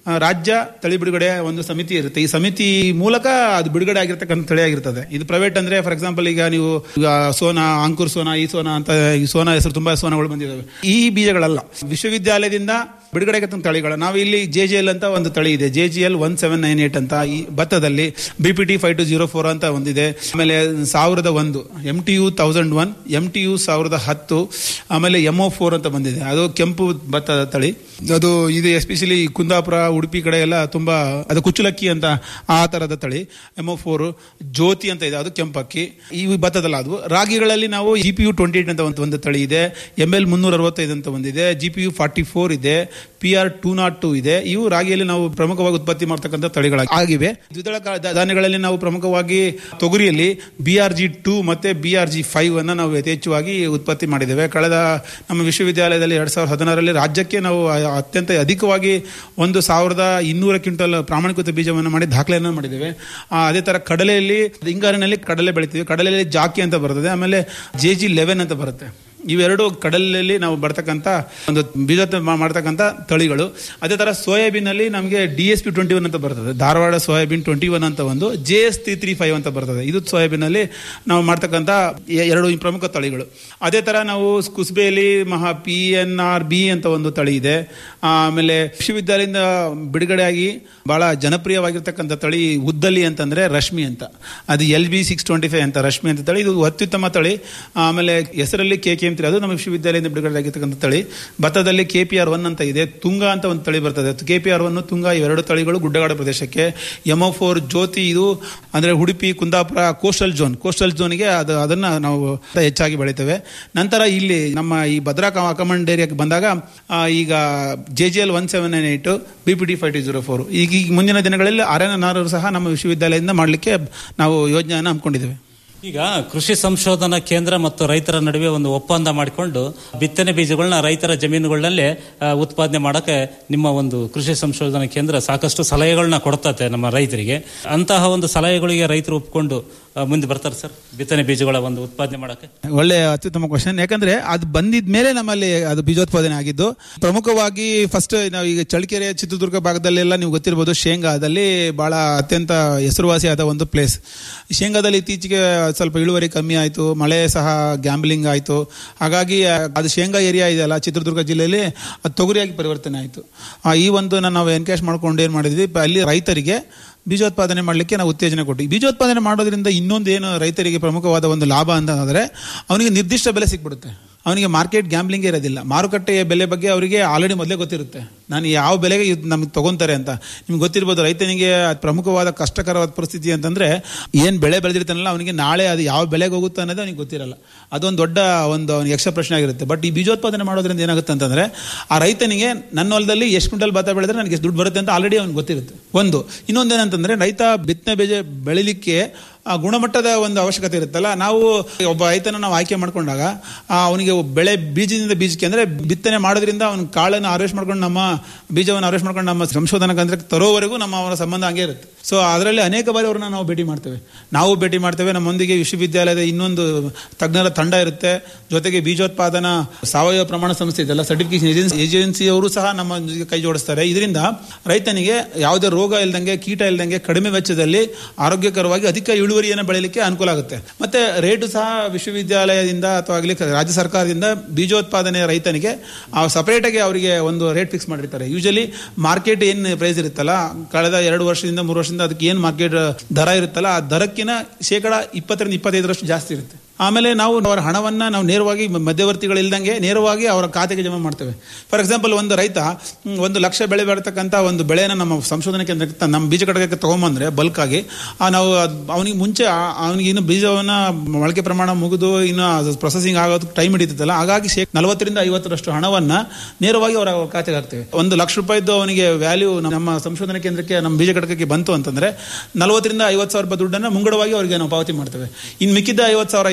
ಆ, ರಾಜ್ಯ ತಳಿ ಬಿಡುಗಡೆ ಒಂದು ಸಮಿತಿ ಇರುತ್ತೆ ಈ ಸಮಿತಿ ಮೂಲಕ ಅದು ಬಿಡುಗಡೆ ಆಗಿರ್ತಕ್ಕಂಥ ತಳಿ ಆಗಿರ್ತದೆ ಇದು ಪ್ರೈವೇಟ್ ಅಂದ್ರೆ ಫಾರ್ ಎಕ್ಸಾಂಪಲ್ ಈಗ ನೀವು ಈಗ ಸೋನಾ ಅಂಕುರ್ ಸೋನಾ ಈ ಸೋನಾ ಅಂತ ಈ ಸೋನಾ ಹೆಸರು ತುಂಬಾ ಸೋನಾಗಳು ಬಂದಿದ್ದಾವೆ ಈ ಬೀಜಗಳಲ್ಲ ವಿಶ್ವವಿದ್ಯಾಲಯದಿಂದ ಬಿಡುಗಡೆ ಆಗಿರ್ತಕ್ಕಂಥ ತಳಿಗಳು ನಾವು ಇಲ್ಲಿ ಜೆ ಜಿ ಎಲ್ ಅಂತ ಒಂದು ತಳಿ ಇದೆ J G L one seven nine eight ಅಂತ ಈ ಭತ್ತದಲ್ಲಿ B P T five two zero four ಅಂತ ಒಂದಿದೆ ಆಮೇಲೆ ಸಾವಿರದ ಒಂದು M T U thousand one M T U ಸಾವಿರದ ಹತ್ತು ಆಮೇಲೆ ಎಮ್ ಒ ಫೋರ್ ಅಂತ ಬಂದಿದೆ ಅದು ಕೆಂಪು ಭತ್ತದ ತಳಿ ಅದು ಇದು ಎಸ್ಪೆಷಲಿ ಕುಂದಾಪುರ ಉಡುಪಿ ಕಡೆ ಎಲ್ಲ ತುಂಬಾ ಅದು ಕುಚ್ಚುಲಕ್ಕಿ ಅಂತ ಆ ತರದ ತಳಿ ಎಮ್ ಒ ಫೋರ್ ಜ್ಯೋತಿ ಅಂತ ಇದೆ ಅದು ಕೆಂಪಕ್ಕಿ ಈ ಭತ್ತದಲ್ಲ ಅದು ರಾಗಿಗಳಲ್ಲಿ ನಾವು G P U twenty eight ಅಂತ ಒಂದು ಒಂದು ತಳಿ ಇದೆ ಎಮ್ ಎಲ್ ಮುನ್ನೂರ ಅರವತ್ತೈದು ಅಂತ ಒಂದಿದೆ G P U forty four ಇದೆ P R two nought two ಇದೆ ಇವು ರಾಗಿಯಲ್ಲಿ ನಾವು ಪ್ರಮುಖವಾಗಿ ಉತ್ಪತ್ತಿ ಮಾಡ್ತಕ್ಕಂಥ ತಳಿಗಳಾಗಿವೆ ದ್ವಿದಳ ಕಾ- ಧಾ- ಧಾನ್ಯಗಳಲ್ಲಿ ನಾವು ಪ್ರಮುಖವಾಗಿ ತೊಗರಿಯಲ್ಲಿ ಬಿ ಆರ್ ಜಿ ಟೂ ಮತ್ತೆ ಬಿ ಆರ್ ಜಿ ಫೈವ್ ಅನ್ನ ನಾವು ಯಥೇಚ್ಛವಾಗಿ ಉತ್ಪತ್ತಿ ಮಾಡಿದ್ದೇವೆ ಕಳೆದ ನಮ್ಮ ವಿಶ್ವವಿದ್ಯಾಲಯದಲ್ಲಿ ಎರಡ್ ಸಾವಿರದ ಹದಿನಾರರಲ್ಲಿ ರಾಜ್ಯಕ್ಕೆ ನಾವು ಆ- ಅತ್ಯಂತ ಅಧಿಕವಾಗಿ ಒಂದು ಸಾವಿರದ ಇನ್ನೂರ ಕ್ವಿಂಟಲ್ ಪ್ರಾಮಾಣಿಕೃತ ಬೀಜವನ್ನು ಮಾಡಿ ದಾಖಲೆಯನ್ನು ಮಾಡಿದ್ದೇವೆ ಆ, ಅದೇ ತರ ಕಡಲೆಯಲ್ಲಿ ಹಿಂಗಾರಿನಲ್ಲಿ ಕಡಲೆ ಬೆಳಿತೀವಿ ಕಡಲೆಯಲ್ಲಿ ಜಾಕಿ ಅಂತ ಬರ್ತದೆ ಆಮೇಲೆ ಜೆ ಜಿ ಲೆವೆನ್ ಅಂತ ಬರುತ್ತೆ ಇವೆರಡು ಕಡಲಲ್ಲಿ ನಾವು ಬರ್ತಕ್ಕಂಥ ಒಂದು ಬೀಜೋತ್ಪ ಮಾಡ್ತಕ್ಕಂಥ ತಳಿಗಳು ಅದೇ ತರ ಸೋಯಾಬೀನ್ ಅಲ್ಲಿ ನಮಗೆ D S P twenty one ಅಂತ ಬರ್ತದೆ ಧಾರವಾಡ ಸೋಯಾಬೀನ್ ಟ್ವೆಂಟಿ ಒನ್ ಅಂತ ಒಂದು J S three three five ಅಂತ ಬರ್ತದೆ ಇದು ಸೋಯಾಬೀನ್ ಅಲ್ಲಿ ನಾವು ಮಾಡ್ತಕ್ಕಂಥ ಎ- ಎರಡು ಪ್ರಮುಖ ತಳಿಗಳು ಅದೇ ತರ ನಾವು ಕುಸ್ಬೆಯಲ್ಲಿ ಮಹಾ ಪಿ ಎನ್ ಆರ್ ಬಿ ಅಂತ ಒಂದು ತಳಿ ಇದೆ ಆಮೇಲೆ ವಿಶ್ವವಿದ್ಯಾಲಯದಿಂದ ಬಿಡುಗಡೆಯಾಗಿ ಬಹಳ ಜನಪ್ರಿಯವಾಗಿರ್ತಕ್ಕಂಥ ತಳಿ ಉದ್ದಲ್ಲಿ ಅಂತಂದ್ರೆ ರಶ್ಮಿ ಅಂತ ಅದು L B six twenty five ಅಂತ ರಶ್ಮಿ ಅಂತ ತಳಿ ಇದು ಅತ್ಯುತ್ತಮ ತಳಿ ಆಮೇಲೆ ಹೆಸರಲ್ಲಿ ಕೆ ಕೆ ಅದು ನಮ್ಮ ವಿಶ್ವವಿದ್ಯಾಲಯದಿಂದ ಬಿಡುಗಡೆ ಆಗಿರ್ತಕ್ಕಂಥ ತಳಿ ಭತ್ತದಲ್ಲಿ ಕೆ ಪಿ ಆರ್ ಒನ್ ಅಂತ ಇದೆ ತುಂಗ ಅಂತ ಒಂದು ತಳಿ ಬರ್ತದೆ K P R one Tunga ಇವೆರಡು ತಳಿಗಳು ಗುಡ್ಡಗಾಡು ಪ್ರದೇಶಕ್ಕೆ ಎಮೋ ಫೋರ್ ಜ್ಯೋತಿ ಇದು ಅಂದ್ರೆ Udupi Kundapura coastal zone coastal ಝೋನ್ಗೆ ಅದು ಅದನ್ನ ನಾವು ಹೆಚ್ಚಾಗಿ ಬೆಳಿತೇವೆ ನಂತರ ಇಲ್ಲಿ ನಮ್ಮ ಈ ಭದ್ರಾ ಕಮಾಂಡ್ ಏರಿಯಾಗೆ ಬಂದಾಗ ಆ, ಈಗ J G L one seven nine eight B P T five two zero four ಈಗ ಈ ಮುಂದಿನ ದಿನಗಳಲ್ಲಿ ಅರಣ್ಯನಾರರು ಸಹ ನಮ್ಮ ವಿಶ್ವವಿದ್ಯಾಲಯದಿಂದ ಮಾಡಲಿಕ್ಕೆ ನಾವು ಯೋಜನೆಯನ್ನು ಹಮ್ಮಿಕೊಂಡಿದ್ದೇವೆ ಈಗ ಕೃಷಿ ಸಂಶೋಧನಾ ಕೇಂದ್ರ ಮತ್ತು ರೈತರ ನಡುವೆ ಒಂದು ಒಪ್ಪಂದ ಮಾಡಿಕೊಂಡು ಬಿತ್ತನೆ ಬೀಜಗಳನ್ನ ರೈತರ ಜಮೀನುಗಳಲ್ಲೇ ಆ, ಉತ್ಪಾದನೆ ಮಾಡಕ್ಕೆ ನಿಮ್ಮ ಒಂದು ಕೃಷಿ ಸಂಶೋಧನಾ ಕೇಂದ್ರ ಸಾಕಷ್ಟು ಸಲಹೆಗಳನ್ನ ಕೊಡ್ತತೆ ನಮ್ಮ ರೈತರಿಗೆ ಅಂತಹ ಒಂದು ಸಲಹೆಗಳಿಗೆ ರೈತರು ಒಪ್ಕೊಂಡು ಆ, ಮುಂದೆ ಬರ್ತಾರೆ ಸರ್ ಬಿತ್ತನೆ ಬೀಜಗಳ ಒಂದು ಉತ್ಪಾದನೆ ಮಾಡಕ್ಕೆ ಒಳ್ಳೆ ಅತ್ಯುತ್ತಮ ಕ್ವಶನ್ ಯಾಕಂದ್ರೆ ಅದು ಬಂದಿದ ಮೇಲೆ ನಮ್ಮಲ್ಲಿ ಅದು ಬೀಜೋತ್ಪಾದನೆ ಆಗಿದ್ದು ಪ್ರಮುಖವಾಗಿ ಫಸ್ಟ್ ನಾವು ಈಗ ಚಳ್ಳಕೆರೆ ಚಿತ್ರದುರ್ಗ ಭಾಗದಲ್ಲೆಲ್ಲ ನೀವು ಗೊತ್ತಿರ್ಬೋದು ಶೇಂಗಾದಲ್ಲಿ ಬಹಳ ಅತ್ಯಂತ ಹೆಸರುವಾಸಿಯಾದ ಒಂದು ಪ್ಲೇಸ್ ಶೇಂಗಾದಲ್ಲಿ ಇತ್ತೀಚೆಗೆ ಸ್ವಲ್ಪ ಇಳುವರಿ ಕಮ್ಮಿ ಆಯಿತು ಮಳೆ ಸಹ ಗ್ಯಾಂಬ್ಲಿಂಗ್ ಆಯಿತು ಹಾಗಾಗಿ ಅದು ಶೇಂಗಾ ಏರಿಯಾ ಇದೆಯಲ್ಲ ಚಿತ್ರದುರ್ಗ ಜಿಲ್ಲೆಯಲ್ಲಿ ಅದು ತೊಗರಿಯಾಗಿ ಪರಿವರ್ತನೆ ಆಯಿತು ಈ ಒಂದು ನಾವು ಎನ್ಕೇಶ್ ಮಾಡ್ಕೊಂಡು ಏನು ಮಾಡಿದ್ವಿ ಅಲ್ಲಿ ರೈತರಿಗೆ ಬೀಜೋತ್ಪಾದನೆ ಮಾಡಲಿಕ್ಕೆ ನಾವು ಉತ್ತೇಜನ ಕೊಟ್ಟು ಬೀಜೋತ್ಪಾದನೆ ಮಾಡೋದ್ರಿಂದ ಇನ್ನೊಂದು ಏನು ರೈತರಿಗೆ ಪ್ರಮುಖವಾದ ಒಂದು ಲಾಭ ಅಂತಂದ್ರೆ ಅವನಿಗೆ ನಿರ್ದಿಷ್ಟ ಬೆಲೆ ಸಿಕ್ಬಿಡುತ್ತೆ ಅವನಿಗೆ ಮಾರ್ಕೆಟ್ ಗ್ಯಾಂಬ್ಲಿಂಗ್ ಇರೋದಿಲ್ಲ ಮಾರುಕಟ್ಟೆಯ ಬೆಲೆ ಬಗ್ಗೆ ಅವರಿಗೆ ಆಲ್ರೆಡಿ ಮೊದಲೇ ಗೊತ್ತಿರುತ್ತೆ ನಾನು ಯಾವ ಬೆಲೆಗೆ ಇದು ನಮ್ಗೆ ತಗೊಂತಾರೆ ಅಂತ ನಿಮ್ಗೆ ಗೊತ್ತಿರ್ಬೋದು ರೈತನಿಗೆ ಪ್ರಮುಖವಾದ ಕಷ್ಟಕರವಾದ ಪರಿಸ್ಥಿತಿ ಅಂತಂದ್ರೆ ಏನು ಬೆಳೆ ಬೆಳೆದಿರ್ತಾನಲ್ಲ ಅವನಿಗೆ ನಾಳೆ ಅದು ಯಾವ ಬೆಲೆಗೆ ಹೋಗುತ್ತೆ ಅನ್ನೋದು ಅವನಿಗೆ ಗೊತ್ತಿರಲ್ಲ ಅದೊಂದು ದೊಡ್ಡ ಒಂದು ಅವನಿಗೆ ಯಕ್ಷ ಪ್ರಶ್ನೆ ಆಗಿರುತ್ತೆ ಬಟ್ ಈ ಬೀಜೋತ್ಪಾದನೆ ಮಾಡೋದ್ರಿಂದ ಏನಾಗುತ್ತೆ ಅಂತಂದ್ರೆ ಆ ರೈತನಿಗೆ ನನ್ನ ಹೊಲದಲ್ಲಿ ಎಷ್ಟು ಕ್ವಿಂಟಲ್ ಭತ್ತ ಬೆಳೆದ್ರೆ ನನಗೆ ಎಷ್ಟು ದುಡ್ಡು ಬರುತ್ತೆ ಅಂತ ಆಲ್ರೆಡಿ ಅವ್ನಿಗೆ ಗೊತ್ತಿರುತ್ತೆ ಒಂದು ಇನ್ನೊಂದೇನಂತಂದ್ರೆ ರೈತ ಬಿತ್ತನೆ ಬೀಜ ಬೆಳಿಲಿಕ್ಕೆ ಆ ಗುಣಮಟ್ಟದ ಒಂದು ಅವಶ್ಯಕತೆ ಇರುತ್ತಲ್ಲ ನಾವು ಒಬ್ಬ ರೈತನ ನಾವು ಆಯ್ಕೆ ಮಾಡ್ಕೊಂಡಾಗ ಆ, ಅವನಿಗೆ ಬೆಳೆ ಬೀಜದಿಂದ ಬೀಜಕ್ಕೆ ಅಂದ್ರೆ ಬಿತ್ತನೆ ಮಾಡೋದ್ರಿಂದ ಅವನ ಕಾಳನ್ನು ಹಾರ್ವೆಸ್ಟ್ ಮಾಡ್ಕೊಂಡು ನಮ್ಮ ಬೀಜವನ್ನು ಹಾರ್ವೆಸ್ಟ್ ಮಾಡ್ಕೊಂಡು ನಮ್ಮ ಸಂಶೋಧನಾ ಕೇಂದ್ರಕ್ಕೆ ತರೋವರೆಗೂ ನಮ್ಮ ಅವರ ಸಂಬಂಧ ಹಂಗೆ ಇರುತ್ತೆ ಸೊ ಅದರಲ್ಲಿ ಅನೇಕ ಬಾರಿ ಅವ್ರನ್ನ ನಾವು ಭೇಟಿ ಮಾಡ್ತೇವೆ ನಾವು ಭೇಟಿ ಮಾಡ್ತೇವೆ ನಮ್ಮೊಂದಿಗೆ ವಿಶ್ವವಿದ್ಯಾಲಯದ ಇನ್ನೊಂದು ತಜ್ಞರ ತಂಡ ಇರುತ್ತೆ ಜೊತೆಗೆ ಬೀಜೋತ್ಪಾದನಾ ಸಾವಯವ ಪ್ರಮಾಣ ಸಂಸ್ಥೆ ಇದೆಲ್ಲ ಸರ್ಟಿಫಿಕೇಶನ್ ಏಜೆನ್ಸಿ ಏಜೆನ್ಸಿಯವರು ಸಹ ನಮ್ಮ ಜೊತೆಗೆ ಕೈ ಜೋಡಿಸ್ತಾರೆ ಇದರಿಂದ ರೈತನಿಗೆ ಯಾವುದೇ ರೋಗ ಇಲ್ದಂಗೆ ಕೀಟ ಇಲ್ದಂಗೆ ಕಡಿಮೆ ವೆಚ್ಚದಲ್ಲಿ ಆರೋಗ್ಯಕರವಾಗಿ ಅಧಿಕ ಇಳುವರಿಯನ್ನು ಬೆಳೆಯಲಿಕ್ಕೆ ಅನುಕೂಲ ಆಗುತ್ತೆ ಮತ್ತೆ ರೇಟು ಸಹ ವಿಶ್ವವಿದ್ಯಾಲಯದಿಂದ ಅಥವಾ ಆಗಲಿ ರಾಜ್ಯ ಸರ್ಕಾರದಿಂದ ಬೀಜೋತ್ಪಾದನೆ ರೈತನಿಗೆ ಸಪರೇಟ್ ಆಗಿ ಅವರಿಗೆ ಒಂದು ರೇಟ್ ಫಿಕ್ಸ್ ಮಾಡಿರ್ತಾರೆ ಯೂಶಲಿ ಮಾರ್ಕೆಟ್ ಏನ್ ಪ್ರೈಸ್ ಇರುತ್ತಲ್ಲ ಕಳೆದ ಎರಡು ವರ್ಷದಿಂದ ಮೂರು ವರ್ಷದಿಂದ ಅದಕ್ಕೆ ಏನ್ ಮಾರ್ಕೆಟ್ ದರ ಇರುತ್ತಲ್ಲ ಆ ದರಕ್ಕಿಂತ ಶೇಕಡ ಇಪ್ಪತ್ತರಿಂದ ಇಪ್ಪತ್ತೈದರಷ್ಟು ಜಾಸ್ತಿ ಇರುತ್ತೆ ಆಮೇಲೆ ನಾವು ಅವರ ಹಣವನ್ನ ನಾವು ನೇರವಾಗಿ ಮಧ್ಯವರ್ತಿಗಳಿಲ್ದಂಗೆ ನೇರವಾಗಿ ಅವರ ಖಾತೆಗೆ ಜಮಾ ಮಾಡ್ತೇವೆ ಫಾರ್ ಎಕ್ಸಾಂಪಲ್ ಒಂದು ರೈತ ಹ್ಮ್, ಒಂದು ಲಕ್ಷ ಬೆಳೆ ಬೆಳತಕ್ಕಂಥ ಒಂದು ಬೆಳೆನ ನಮ್ಮ ಸಂಶೋಧನಾ ಕೇಂದ್ರಕ್ಕೆ ತ- ನಮ್ಮ ಬೀಜ ಘಟಕಕ್ಕೆ ತಗೊಂಬಂದ್ರೆ ಬಲ್ಕ್ ಆಗಿ ಆ ನಾವು ಅದ್- ಅವನಿಗೆ ಮುಂಚೆ ಆ- ಅವನಿಗೆ ಇನ್ನು ಬೀಜವನ್ನ ಮೊಳಕೆ ಪ್ರಮಾಣ ಮುಗಿದು ಇನ್ನು ಪ್ರೊಸೆಸಿಂಗ್ ಆಗೋದಕ್ಕೆ ಟೈಮ್ ಹಿಡಿತೈತಲ್ಲ ಹಾಗಾಗಿ ಶೇ ನಲವತ್ತರಿಂದ ಐವತ್ತರಷ್ಟು ಹಣವನ್ನ ನೇರವಾಗಿ ಅವರ ಖಾತೆಗೆ ಹಾಕ್ತೇವೆ ಒಂದು ಲಕ್ಷ ರೂಪಾಯಿದ್ದು ಅವನಿಗೆ ವ್ಯಾಲ್ಯೂ ನಮ್ಮ ಸಂಶೋಧನಾ ಕೇಂದ್ರಕ್ಕೆ ನಮ್ಮ ಬೀಜ ಘಟಕಕ್ಕೆ ಬಂತು ಅಂತಂದ್ರೆ ನಲವತ್ತರಿಂದ ಐವತ್ತು ಸಾವಿರ ರೂಪಾಯಿ ದುಡ್ಡನ್ನ ಮುಂಗಡವಾಗಿ ಅವರಿಗೆ ನಾವು ಪಾವತಿ ಮಾಡ್ತೇವೆ ಇನ್ನು ಮಿಕ್ಕಿದ್ದ ಐವತ್ತು ಸಾವಿರ ಇದೆ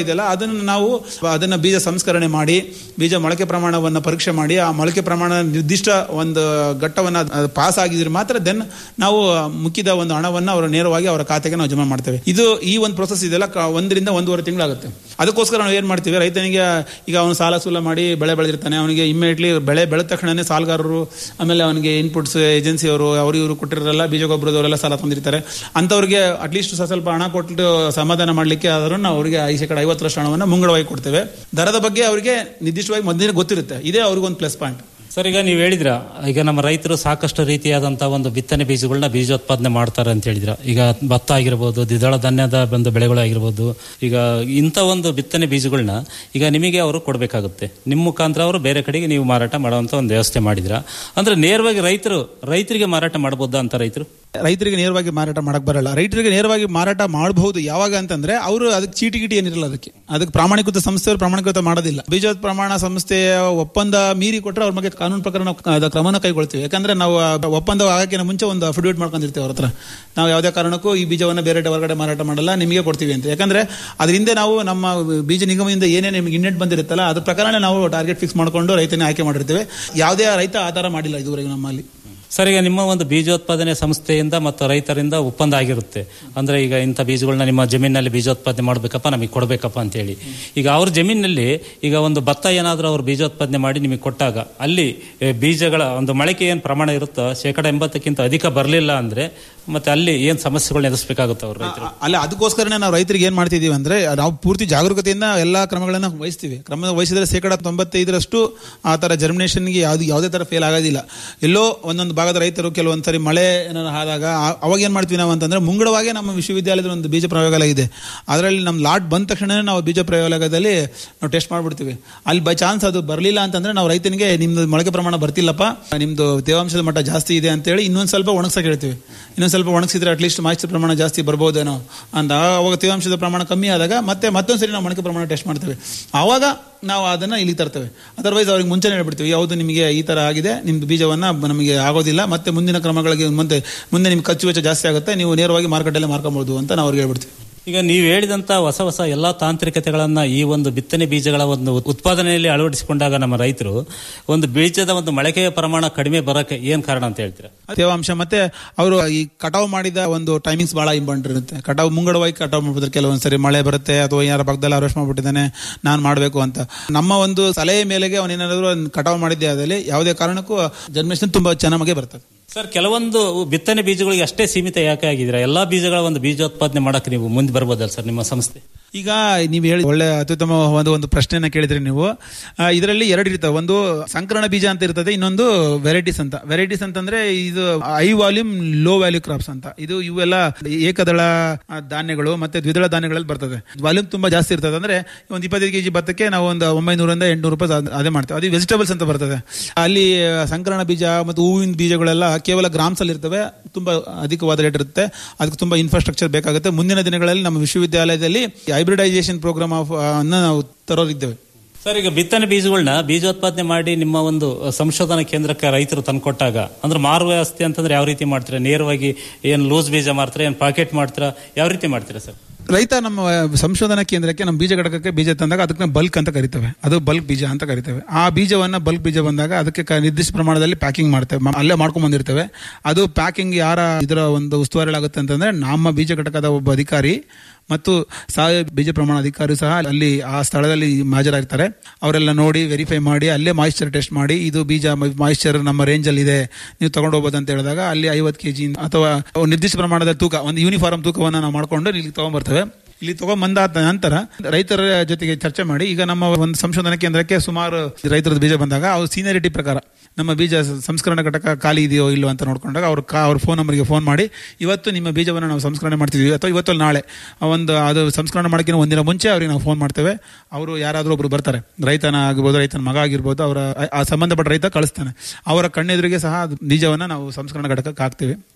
ಇದೆಯಲ್ಲ ಅದನ್ನು ನಾವು ಅದನ್ನ ಬೀಜ ಸಂಸ್ಕರಣೆ ಮಾಡಿ ಬೀಜ ಮೊಳಕೆ ಪ್ರಮಾಣವನ್ನು ಪರೀಕ್ಷೆ ಮಾಡಿ ಆ ಮೊಳಕೆ ಪ್ರಮಾಣ ನಿರ್ದಿಷ್ಟ ಒಂದು ಘಟ್ಟವನ್ನ ಪಾಸ್ ಆಗಿದ್ರೆ ಮಾತ್ರ ದೆನ್ ನಾವು ಮುಕ್ಕಿದ ಒಂದು ಹಣವನ್ನು ಅವರ ನೇರವಾಗಿ ಅವರ ಖಾತೆಗೆ ನಾವು ಜಮಾ ಮಾಡ್ತೇವೆ ಇದು ಈ ಒಂದು ಪ್ರೊಸೆಸ್ ಇದೆಲ್ಲ ಕ- ಒಂದರಿಂದ ಒಂದೂವರೆ ತಿಂಗಳಾಗುತ್ತೆ ಅದಕ್ಕೋಸ್ಕರ ನಾವು ಏನ್ ಮಾಡ್ತೀವಿ ರೈತನಿಗೆ ಈಗ ಅವನು ಸಾಲ ಸೂಲ ಮಾಡಿ ಬೆಳೆ ಬೆಳೆದಿರ್ತಾನೆ ಅವನಿಗೆ ಇಮ್ಮಿಡಿಯೇಟ್ಲಿ ಬೆಳೆ ಬೆಳೆದ ತಕ್ಷಣನೇ ಸಾಲಗಾರರು ಆಮೇಲೆ ಅವನಿಗೆ ಇನ್ಪುಟ್ಸ್ ಏಜೆನ್ಸಿಯವರು ಅವರು ಇವರು ಕೊಟ್ಟಿರಲ್ಲ ಬೀಜ ಗೊಬ್ಬರದವರೆಲ್ಲ ಸಾಲ ತಂದಿರ್ತಾರೆ ಅಂಥವ್ರಿಗೆ ಅಟ್ಲೀಸ್ಟ್ ಸ್ವಲ್ಪ ಹಣ ಕೊಟ್ಟು ಸಮಾಧಾನ ಮಾಡಲಿಕ್ಕೆ ಅದನ್ನು ನಾವು ಅವರಿಗೆ ಐ ಶೇಕಡ ಐವತ್ತರಷ್ಟು ಹಣವನ್ನು ಮುಂಗಡವಾಗಿ ಕೊಡ್ತೇವೆ ದರದ ಬಗ್ಗೆ ಅವರಿಗೆ ನಿರ್ದಿಷ್ಟವಾಗಿ ಮೊದಲೇ ಗೊತ್ತಿರುತ್ತೆ ಇದೇ ಅವ್ರಿಗೆ ಒಂದು ಪ್ಲಸ್ ಪಾಯಿಂಟ್ ಸರ್ ಈಗ ನೀವು ಹೇಳಿದ್ರ ಈಗ ನಮ್ಮ ರೈತರು ಸಾಕಷ್ಟು ರೀತಿಯಾದಂತಹ ಒಂದು ಬಿತ್ತನೆ ಬೀಜಗಳನ್ನ ಬೀಜೋತ್ಪಾದನೆ ಮಾಡ್ತಾರೆ ಅಂತ ಹೇಳಿದ್ರ ಈಗ ಭತ್ತ ಆಗಿರ್ಬೋದು ದ್ವಿದಳ ಧಾನ್ಯದ ಒಂದು ಬೆಳೆಗಳು ಆಗಿರ್ಬೋದು ಈಗ ಇಂಥ ಒಂದು ಬಿತ್ತನೆ ಬೀಜಗಳನ್ನ ಈಗ ನಿಮಗೆ ಅವರು ಕೊಡಬೇಕಾಗುತ್ತೆ ನಿಮ್ಮ ಮುಖಾಂತರ ಅವರು ಬೇರೆ ಕಡೆಗೆ ನೀವು ಮಾರಾಟ ಮಾಡುವಂತ ಒಂದು ವ್ಯವಸ್ಥೆ ಮಾಡಿದ್ರ ಅಂದ್ರೆ ನೇರವಾಗಿ ರೈತರು ರೈತರಿಗೆ ಮಾರಾಟ ಮಾಡಬಹುದಾ ಅಂತ ರೈತರು ರೈತರಿಗೆ ನೇರವಾಗಿ ಮಾರಾಟ ಮಾಡಕ್ ಬರಲ್ಲ ರೈತರಿಗೆ ನೇರವಾಗಿ ಮಾರಾಟ ಮಾಡಬಹುದು ಯಾವಾಗ ಅಂತಂದ್ರೆ ಅವರು ಅದಕ್ಕೆ ಚೀಟಿ ಗಿಟಿ ಏನಿರಲ್ಲ ಅದಕ್ಕೆ ಅದಕ್ಕೆ ಪ್ರಾಮಾಣಿಕೃತ ಸಂಸ್ಥೆಯವರು ಪ್ರಾಮಾಣಿಕೃತ ಮಾಡೋದಿಲ್ಲ ಬೀಜ ಪ್ರಮಾಣ ಸಂಸ್ಥೆಯ ಒಪ್ಪಂದ ಮೀರಿ ಕೊಟ್ಟರೆ ಅವ್ರ ಬಗ್ಗೆ ಕಾನೂನು ಪ್ರಕಾರ ನಾವು ಅದ ಕ್ರಮನ ಕೈಗೊಳ್ತೀವಿ ಯಾಕಂದ್ರೆ ನಾವು ಆ ಒಪ್ಪಂದ ಆಗಕ್ಕಿಂತ ಮುಂಚೆ ಒಂದು ಅಫಿಡವಿಟ್ ಮಾಡ್ಕೊಂಡಿರ್ತೀವಿ ಅವ್ರ ಹತ್ರ ನಾವು ಯಾವುದೇ ಕಾರಣಕ್ಕೂ ಈ ಬೀಜವನ್ನು ಬೇರೆ ಹೊರಗಡೆ ಮಾರಾಟ ಮಾಡಲ್ಲ ನಿಮಗೆ ಕೊಡ್ತೀವಿ ಅಂತ ಯಾಕಂದ್ರೆ ಅದರಿಂದ ನಾವು ನಮ್ಮ ಬೀಜ ನಿಗಮದಿಂದ ಏನೇ ನಿಮಗೆ ಇನ್ನೆಟ್ ಬಂದಿರುತ್ತಲ್ಲ ಅದ್ರ ಪ್ರಕಾರ ನಾವು ಟಾರ್ಗೆಟ್ ಫಿಕ್ಸ್ ಮಾಡ್ಕೊಂಡು ರೈತನ ಆಯ್ಕೆ ಮಾಡಿರ್ತೀವಿ ಯಾವುದೇ ರೈತ ಆಧಾರ ಮಾಡಿಲ್ಲ ಇದುವರೆಗೆ ನಮ್ಮಲ್ಲಿ ಸರ್ ಈಗ ನಿಮ್ಮ ಒಂದು ಬೀಜೋತ್ಪಾದನೆ ಸಂಸ್ಥೆಯಿಂದ ಮತ್ತು ರೈತರಿಂದ ಒಪ್ಪಂದ ಆಗಿರುತ್ತೆ ಅಂದ್ರೆ ಈಗ ಇಂಥ ಬೀಜಗಳನ್ನ ನಿಮ್ಮ ಜಮೀನಲ್ಲಿ ಬೀಜೋತ್ಪಾದನೆ ಮಾಡಬೇಕಪ್ಪ ನಮಗೆ ಕೊಡಬೇಕಪ್ಪ ಅಂತೇಳಿ ಈಗ ಅವ್ರ ಜಮೀನಿನಲ್ಲಿ ಈಗ ಒಂದು ಭತ್ತ ಏನಾದರೂ ಅವ್ರು ಬೀಜೋತ್ಪಾದನೆ ಮಾಡಿ ನಿಮಗೆ ಕೊಟ್ಟಾಗ ಅಲ್ಲಿ ಏ, ಬೀಜಗಳ ಒಂದು ಮೊಳಕೆ ಏನು ಪ್ರಮಾಣ ಇರುತ್ತೋ ಶೇಕಡ ಎಂಬತ್ತಕ್ಕಿಂತ ಅಧಿಕ ಬರಲಿಲ್ಲ ಅಂದ್ರೆ ಮತ್ತೆ ಅಲ್ಲಿ ಏನು ಸಮಸ್ಯೆಗಳನ್ನ ಎದುರಿಸಬೇಕಾಗುತ್ತೆ ಅವ್ರು ರೈತರು ಅಲ್ಲ ಅದಕ್ಕೋಸ್ಕರನೇ ನಾವು ರೈತರಿಗೆ ಏನ್ ಮಾಡ್ತಿದೀವಿ ಅಂದ್ರೆ ನಾವು ಪೂರ್ತಿ ಜಾಗರೂಕತೆಯಿಂದ ಎಲ್ಲಾ ಕ್ರಮಗಳನ್ನ ವಹಿಸ್ತೀವಿ ಕ್ರಮ ವಹಿಸಿದ್ರೆ ಶೇಕಡ ತೊಂಬತ್ತೈದರಷ್ಟು ಆ ತರ ಜರ್ಮಿನೇಷನ್ಗೆ ಯಾವ್ದು ಯಾವುದೇ ತರ ಫೇಲ್ ಆಗೋದಿಲ್ಲ ಎಲ್ಲೋ ಒಂದೊಂದು ಭಾಗದ ರೈತರು ಕೆಲವೊಂದ್ಸರಿ ಮಳೆ ಏನಾದ್ರು ಆದಾಗ ಆ- ಅವಾಗ ಏನ್ ಮಾಡ್ತೀವಿ ನಾವು ಅಂತಂದ್ರೆ ಮುಂಗಡವಾಗಿ ನಮ್ಮ ವಿಶ್ವವಿದ್ಯಾಲಯದ ಒಂದು ಬೀಜ ಪ್ರಯೋಗಾಲಯ ಇದೆ ಅದರಲ್ಲಿ ನಮ್ಮ ಲಾಟ್ ಬಂದ ತಕ್ಷಣ ನಾವು ಬೀಜ ಪ್ರಯೋಗಾಲಯದಲ್ಲಿ ನಾವು ಟೆಸ್ಟ್ ಮಾಡ್ಬಿಡ್ತೀವಿ ಅಲ್ಲಿ ಬೈ ಚಾನ್ಸ್ ಅದು ಬರಲಿಲ್ಲ ಅಂತಂದ್ರೆ ನಾವು ರೈತನಿಗೆ ನಿಮ್ದು ಮೊಳಕೆ ಪ್ರಮಾಣ ಬರ್ತಿಲ್ಲಪ್ಪ ನಿಮ್ದು ತೇವಾಂಶದ ಮಟ್ಟ ಜಾಸ್ತಿ ಇದೆ ಅಂತೇಳಿ ಇನ್ನೊಂದು ಸ್ವಲ್ಪ ಒಣಗ್ಸಕ್ಕೆ ಹೇಳ್ತೀವಿ ಇನ್ನೊಂದು ಸ್ವಲ್ಪ ಒಣಗಿಸಿದ್ರೆ ಅಟ್ಲೀಸ್ಟ್ ಮಾಯಿಶ್ಚರ್ ಪ್ರಮಾಣ ಜಾಸ್ತಿ ಬರ್ಬೋದೇನೋ ಅಂತ ಅವಾಗ ತೇವಾಂಶದ ಪ್ರಮಾಣ ಕಮ್ಮಿ ಆದಾಗ ಮತ್ತೆ ಮತ್ತೊಂದು ಸರಿ ನಾವು ಮೊಳಕೆ ಪ್ರಮಾಣ ಟೆಸ್ಟ್ ಮಾಡ್ತೇವೆ ಆವಾಗ ನಾವು ಅದನ್ನ ಇಲ್ಲಿ ತರ್ತೇವೆ ಅದರ್ವೈಸ್ ಅವ್ರಿಗೆ ಮುಂಚೆನೇ ಹೇಳ್ಬಿಡ್ತೀವಿ ಯಾವುದು ನಿಮಗೆ ಈ ತರ ಆಗಿದೆ ನಿಮ್ದು ಬೀಜವನ್ನ ನಮಗೆ ಆಗೋದಿಲ್ಲ ಮತ್ತೆ ಮುಂದಿನ ಕ್ರಮಗಳಿಗೆ ಮುಂದೆ ಮುಂದೆ ನಿಮ್ಗೆ ಖರ್ಚು ವೆಚ್ಚ ಜಾಸ್ತಿ ಆಗುತ್ತೆ ನೀವು ನೇರವಾಗಿ ಮಾರುಕಟ್ಟೆಯಲ್ಲಿ ಮಾರ್ಕೊಬಹುದು ಅಂತ ನಾವು ಅವ್ರಿಗೆ ಹೇಳ್ಬಿಡ್ತೀವಿ ಈಗ ನೀವು ಹೇಳಿದಂತ ಹೊಸ ಹೊಸ ಎಲ್ಲಾ ತಾಂತ್ರಿಕತೆಗಳನ್ನ ಈ ಒಂದು ಬಿತ್ತನೆ ಬೀಜಗಳ ಒಂದು ಉತ್ಪಾದನೆಯಲ್ಲಿ ಅಳವಡಿಸಿಕೊಂಡಾಗ ನಮ್ಮ ರೈತರು ಒಂದು ಬೀಜದ ಒಂದು ಮೊಳಕೆಯ ಪ್ರಮಾಣ ಕಡಿಮೆ ಬರಕ್ಕೆ ಏನ್ ಕಾರಣ ಅಂತ ಹೇಳ್ತೀರಾ ತೇವಾಂಶ ಮತ್ತೆ ಅವರು ಈ ಕಟಾವು ಮಾಡಿದ ಒಂದು ಟೈಮಿಂಗ್ಸ್ ಬಹಳ ಇಂಪಾರ್ಟೆಂಟ್ ಇರುತ್ತೆ ಕಟಾವು ಮುಂಗಡವಾಗಿ ಕಟಾವು ಮಾಡ್ಬಿಡ್ತಾರೆ ಕೆಲವೊಂದ್ಸರಿ ಮಳೆ ಬರುತ್ತೆ ಅಥವಾ ಯಾರ ಪಕ್ಕದಲ್ಲಿ ಅರೆಸ್ಟ್ ಮಾಡ್ಬಿಟ್ಟಿದ್ದಾನೆ ನಾನು ಮಾಡಬೇಕು ಅಂತ ನಮ್ಮ ಒಂದು ಸಲಹೆ ಮೇಲೆಗೆ ಅವನೇನಾದ್ರು ಕಟಾವು ಮಾಡಿದ್ದೆ ಆದಲ್ಲಿ ಯಾವುದೇ ಕಾರಣಕ್ಕೂ ಜನ್ಮೇಷನ್ ತುಂಬಾ ಚೆನ್ನಾಗಿ ಬರ್ತದೆ ಸರ್ ಕೆಲವೊಂದು ಬಿತ್ತನೆ ಬೀಜಗಳಿಗೆ ಅಷ್ಟೇ ಸೀಮಿತ ಯಾಕೆ ಆಗಿದ್ದೀರಾ ಎಲ್ಲಾ ಬೀಜಗಳ ಒಂದು ಬೀಜೋತ್ಪಾದನೆ ಮಾಡಕ್ಕೆ ನೀವು ಮುಂದೆ ಬರ್ಬೋದಲ್ಲ ಸರ್ ನಿಮ್ಮ ಸಂಸ್ಥೆ ಈಗ ನೀವು ಹೇಳಿ ಒಳ್ಳೆ ಅತ್ಯುತ್ತಮ ಒಂದು ಒಂದು ಪ್ರಶ್ನೆಯನ್ನ ಕೇಳಿದ್ರಿ ನೀವು ಆ, ಇದರಲ್ಲಿ ಎರಡು ಇರ್ತವೆ ಒಂದು ಸಂಕರಣ ಬೀಜ ಅಂತ ಇರ್ತದೆ ಇನ್ನೊಂದು ವೆರೈಟೀಸ್ ಅಂತ ವೆರೈಟೀಸ್ ಅಂತಂದ್ರೆ ಇದು high volume low value crops ಅಂತ ಇದು ಇವೆಲ್ಲ ಏಕದಳ ಆ, ಧಾನ್ಯಗಳು ಮತ್ತೆ ದ್ವಿದಳ ಧಾನ್ಯಗಳಲ್ಲಿ ಬರ್ತದೆ ವಾಲ್ಯೂಮ್ ತುಂಬಾ ಜಾಸ್ತಿ ಇರ್ತದೆ ಅಂದ್ರೆ ಒಂದು ಇಪ್ಪತ್ತೈದು ಕೆಜಿ ಭತ್ತಕ್ಕೆ ನಾವು ಒಂದು ಒಂಬೈನೂರಿಂದ ಎಂಟುನೂರು ರೂಪಾಯಿ ಅದ್- ಅದೇ ಮಾಡ್ತೇವೆ ಅದು ವೆಜಿಟೇಬಲ್ಸ್ ಅಂತ ಬರ್ತದೆ ಅಲ್ಲಿ ಸಂಕರಣ ಬೀಜ ಮತ್ತು ಹೂವಿನ ಬೀಜಗಳೆಲ್ಲ ಕೇವಲ ಗ್ರಾಮ್ಸ್ ಅಲ್ಲಿ ಇರ್ತವೆ ತುಂಬಾ ಅಧಿಕವಾದ ರೇಟ್ ಇರುತ್ತೆ ಅದಕ್ಕೆ ತುಂಬಾ ಇನ್ಫ್ರಾಸ್ಟ್ರಕ್ಚರ್ ಬೇಕಾಗುತ್ತೆ ಮುಂದಿನ ದಿನಗಳಲ್ಲಿ ನಮ್ಮ ವಿಶ್ವವಿದ್ಯಾಲಯದಲ್ಲಿ ಹೈಬ್ರಿಡೈಸೇಷನ್ ಪ್ರೋಗ್ರಾಮ್ ಆಫ್ ಅನ್ನ ನಾವು ತರೋರಿದ್ದೇವೆ ಸರ್ ಈಗ ಬಿತ್ತನೆ ಬೀಜಗಳನ್ನ ಬೀಜೋತ್ಪಾದನೆ ಮಾಡಿ ನಿಮ್ಮ ಒಂದು ಸಂಶೋಧನಾ ಕೇಂದ್ರಕ್ಕೆ ರೈತರು ತಂದ್ಕೊಟ್ಟಾಗ ಅಂದ್ರೆ ಮಾರು ವ್ಯವಸ್ಥೆ ಅಂತಂದ್ರೆ ಯಾವ ರೀತಿ ಮಾಡ್ತೀರಾ ನೇರವಾಗಿ ಏನ್ ಲೂಸ್ ಬೀಜ ಮಾಡ್ತೀರಾ ಏನ್ ಪಾಕೆಟ್ ಮಾಡ್ತೀರಾ ಯಾವ ರೀತಿ ಮಾಡ್ತೀರಾ ಸರ್ ರೈತ ನಮ್ಮ ಸಂಶೋಧನಾ ಕೇಂದ್ರಕ್ಕೆ ನಮ್ಮ ಬೀಜ ಘಟಕಕ್ಕೆ ಬೀಜ ತಂದಾಗ ಅದಕ್ಕೆ ಬಲ್ಕ್ ಅಂತ ಕರಿತೇವೆ ಅದು ಬಲ್ಕ್ ಬೀಜ ಅಂತ ಕರಿತೇವೆ ಆ ಬೀಜವನ್ನ ಬಲ್ಕ್ ಬೀಜ ಬಂದಾಗ ಅದಕ್ಕೆ ಕ- ನಿರ್ದಿಷ್ಟ ಪ್ರಮಾಣದಲ್ಲಿ ಪ್ಯಾಕಿಂಗ್ ಮಾಡ್ತೇವೆ ಮ- ಅಲ್ಲೇ ಮಾಡ್ಕೊಂಡ್ ಬಂದಿರ್ತೇವೆ ಅದು ಪ್ಯಾಕಿಂಗ್ ಯಾರ ಇದರ ಒಂದು ಉಸ್ತುವಾರಿಗಳಾಗುತ್ತೆ ಅಂತಂದ್ರೆ ನಮ್ಮ ಬೀಜ ಘಟಕದ ಒಬ್ಬ ಅಧಿಕಾರಿ ಮತ್ತು ಸಾವಯವ ಬೀಜ ಪ್ರಮಾಣ ಅಧಿಕಾರಿ ಸಹ ಅಲ್ಲಿ ಆ ಸ್ಥಳದಲ್ಲಿ ಹಾಜರಾಗಿರ್ತಾರೆ ಅವರೆಲ್ಲ ನೋಡಿ ವೆರಿಫೈ ಮಾಡಿ ಅಲ್ಲೇ ಮಾಯಿಶ್ಚರ್ ಟೆಸ್ಟ್ ಮಾಡಿ ಇದು ಬೀಜ ಮಾಯಿಶ್ಚರ್ ನಮ್ಮ ರೇಂಜ್ ಅಲ್ಲಿ ಇದೆ ನೀವು ತಗೊಂಡು ಹೋಗ್ಬೋದು ಅಂತ ಹೇಳಿದಾಗ ಅಲ್ಲಿ ಐವತ್ತು ಕೆಜಿ ಅಥವಾ ಒಂದು ನಿರ್ದಿಷ್ಟ ಪ್ರಮಾಣದ ತೂಕ ಒಂದು ಯೂನಿಫಾರ್ಮ್ ತೂಕವನ್ನು ನಾವು ಮಾಡ್ಕೊಂಡು ಇಲ್ಲಿ ತಗೊಂಡ್ಬರ್ತೇವೆ ಇಲ್ಲಿ ತಗೊಂಡ್ಬಂದಾದ ನಂತರ ರೈತರ ಜೊತೆಗೆ ಚರ್ಚೆ ಮಾಡಿ ಈಗ ನಮ್ಮ ಒಂದು ಸಂಶೋಧನಾ ಕೇಂದ್ರಕ್ಕೆ ಸುಮಾರು ರೈತರ ಬೀಜ ಬಂದಾಗ ಅವ್ರ ಸೀನಿಯರಿಟಿ ಪ್ರಕಾರ ನಮ್ಮ ಬೀಜ ಸಂಸ್ಕರಣಾ ಘಟಕ ಖಾಲಿ ಇದೆಯೋ ಇಲ್ಲೋ ಅಂತ ನೋಡ್ಕೊಂಡಾಗ ಅವ್ರ ಕಾ ಅವ್ರ ಫೋನ್ ನಂಬರ್ಗೆ ಫೋನ್ ಮಾಡಿ ಇವತ್ತು ನಿಮ್ಮ ಬೀಜವನ್ನು ನಾವು ಸಂಸ್ಕರಣೆ ಮಾಡ್ತಿದ್ವಿ ಅಥವಾ ಇವತ್ತು ಅಲ್ಲ ನಾಳೆ ಆ ಒಂದು ಅದು ಸಂಸ್ಕರಣೆ ಮಾಡೋಕ್ಕಿಂತ ಒಂದಿನ ಮುಂಚೆ ಅವ್ರಿಗೆ ನಾವು ಫೋನ್ ಮಾಡ್ತೇವೆ ಅವರು ಯಾರಾದರೂ ಒಬ್ರು ಬರ್ತಾರೆ ರೈತನ ಆಗಿರ್ಬೋದು ರೈತನ ಮಗ ಆಗಿರ್ಬೋದು ಅವರ ಆ ಸಂಬಂಧಪಟ್ಟ ರೈತ ಕಳಿಸ್ತಾನೆ ಅವರ ಕಣ್ಣೆದುರಿಗೆ ಸಹ ಅದು ಬೀಜವನ್ನು ನಾವು ಸಂಸ್ಕರಣಾ ಘಟಕಕ್ಕೆ ಹಾಕ್ತೇವೆ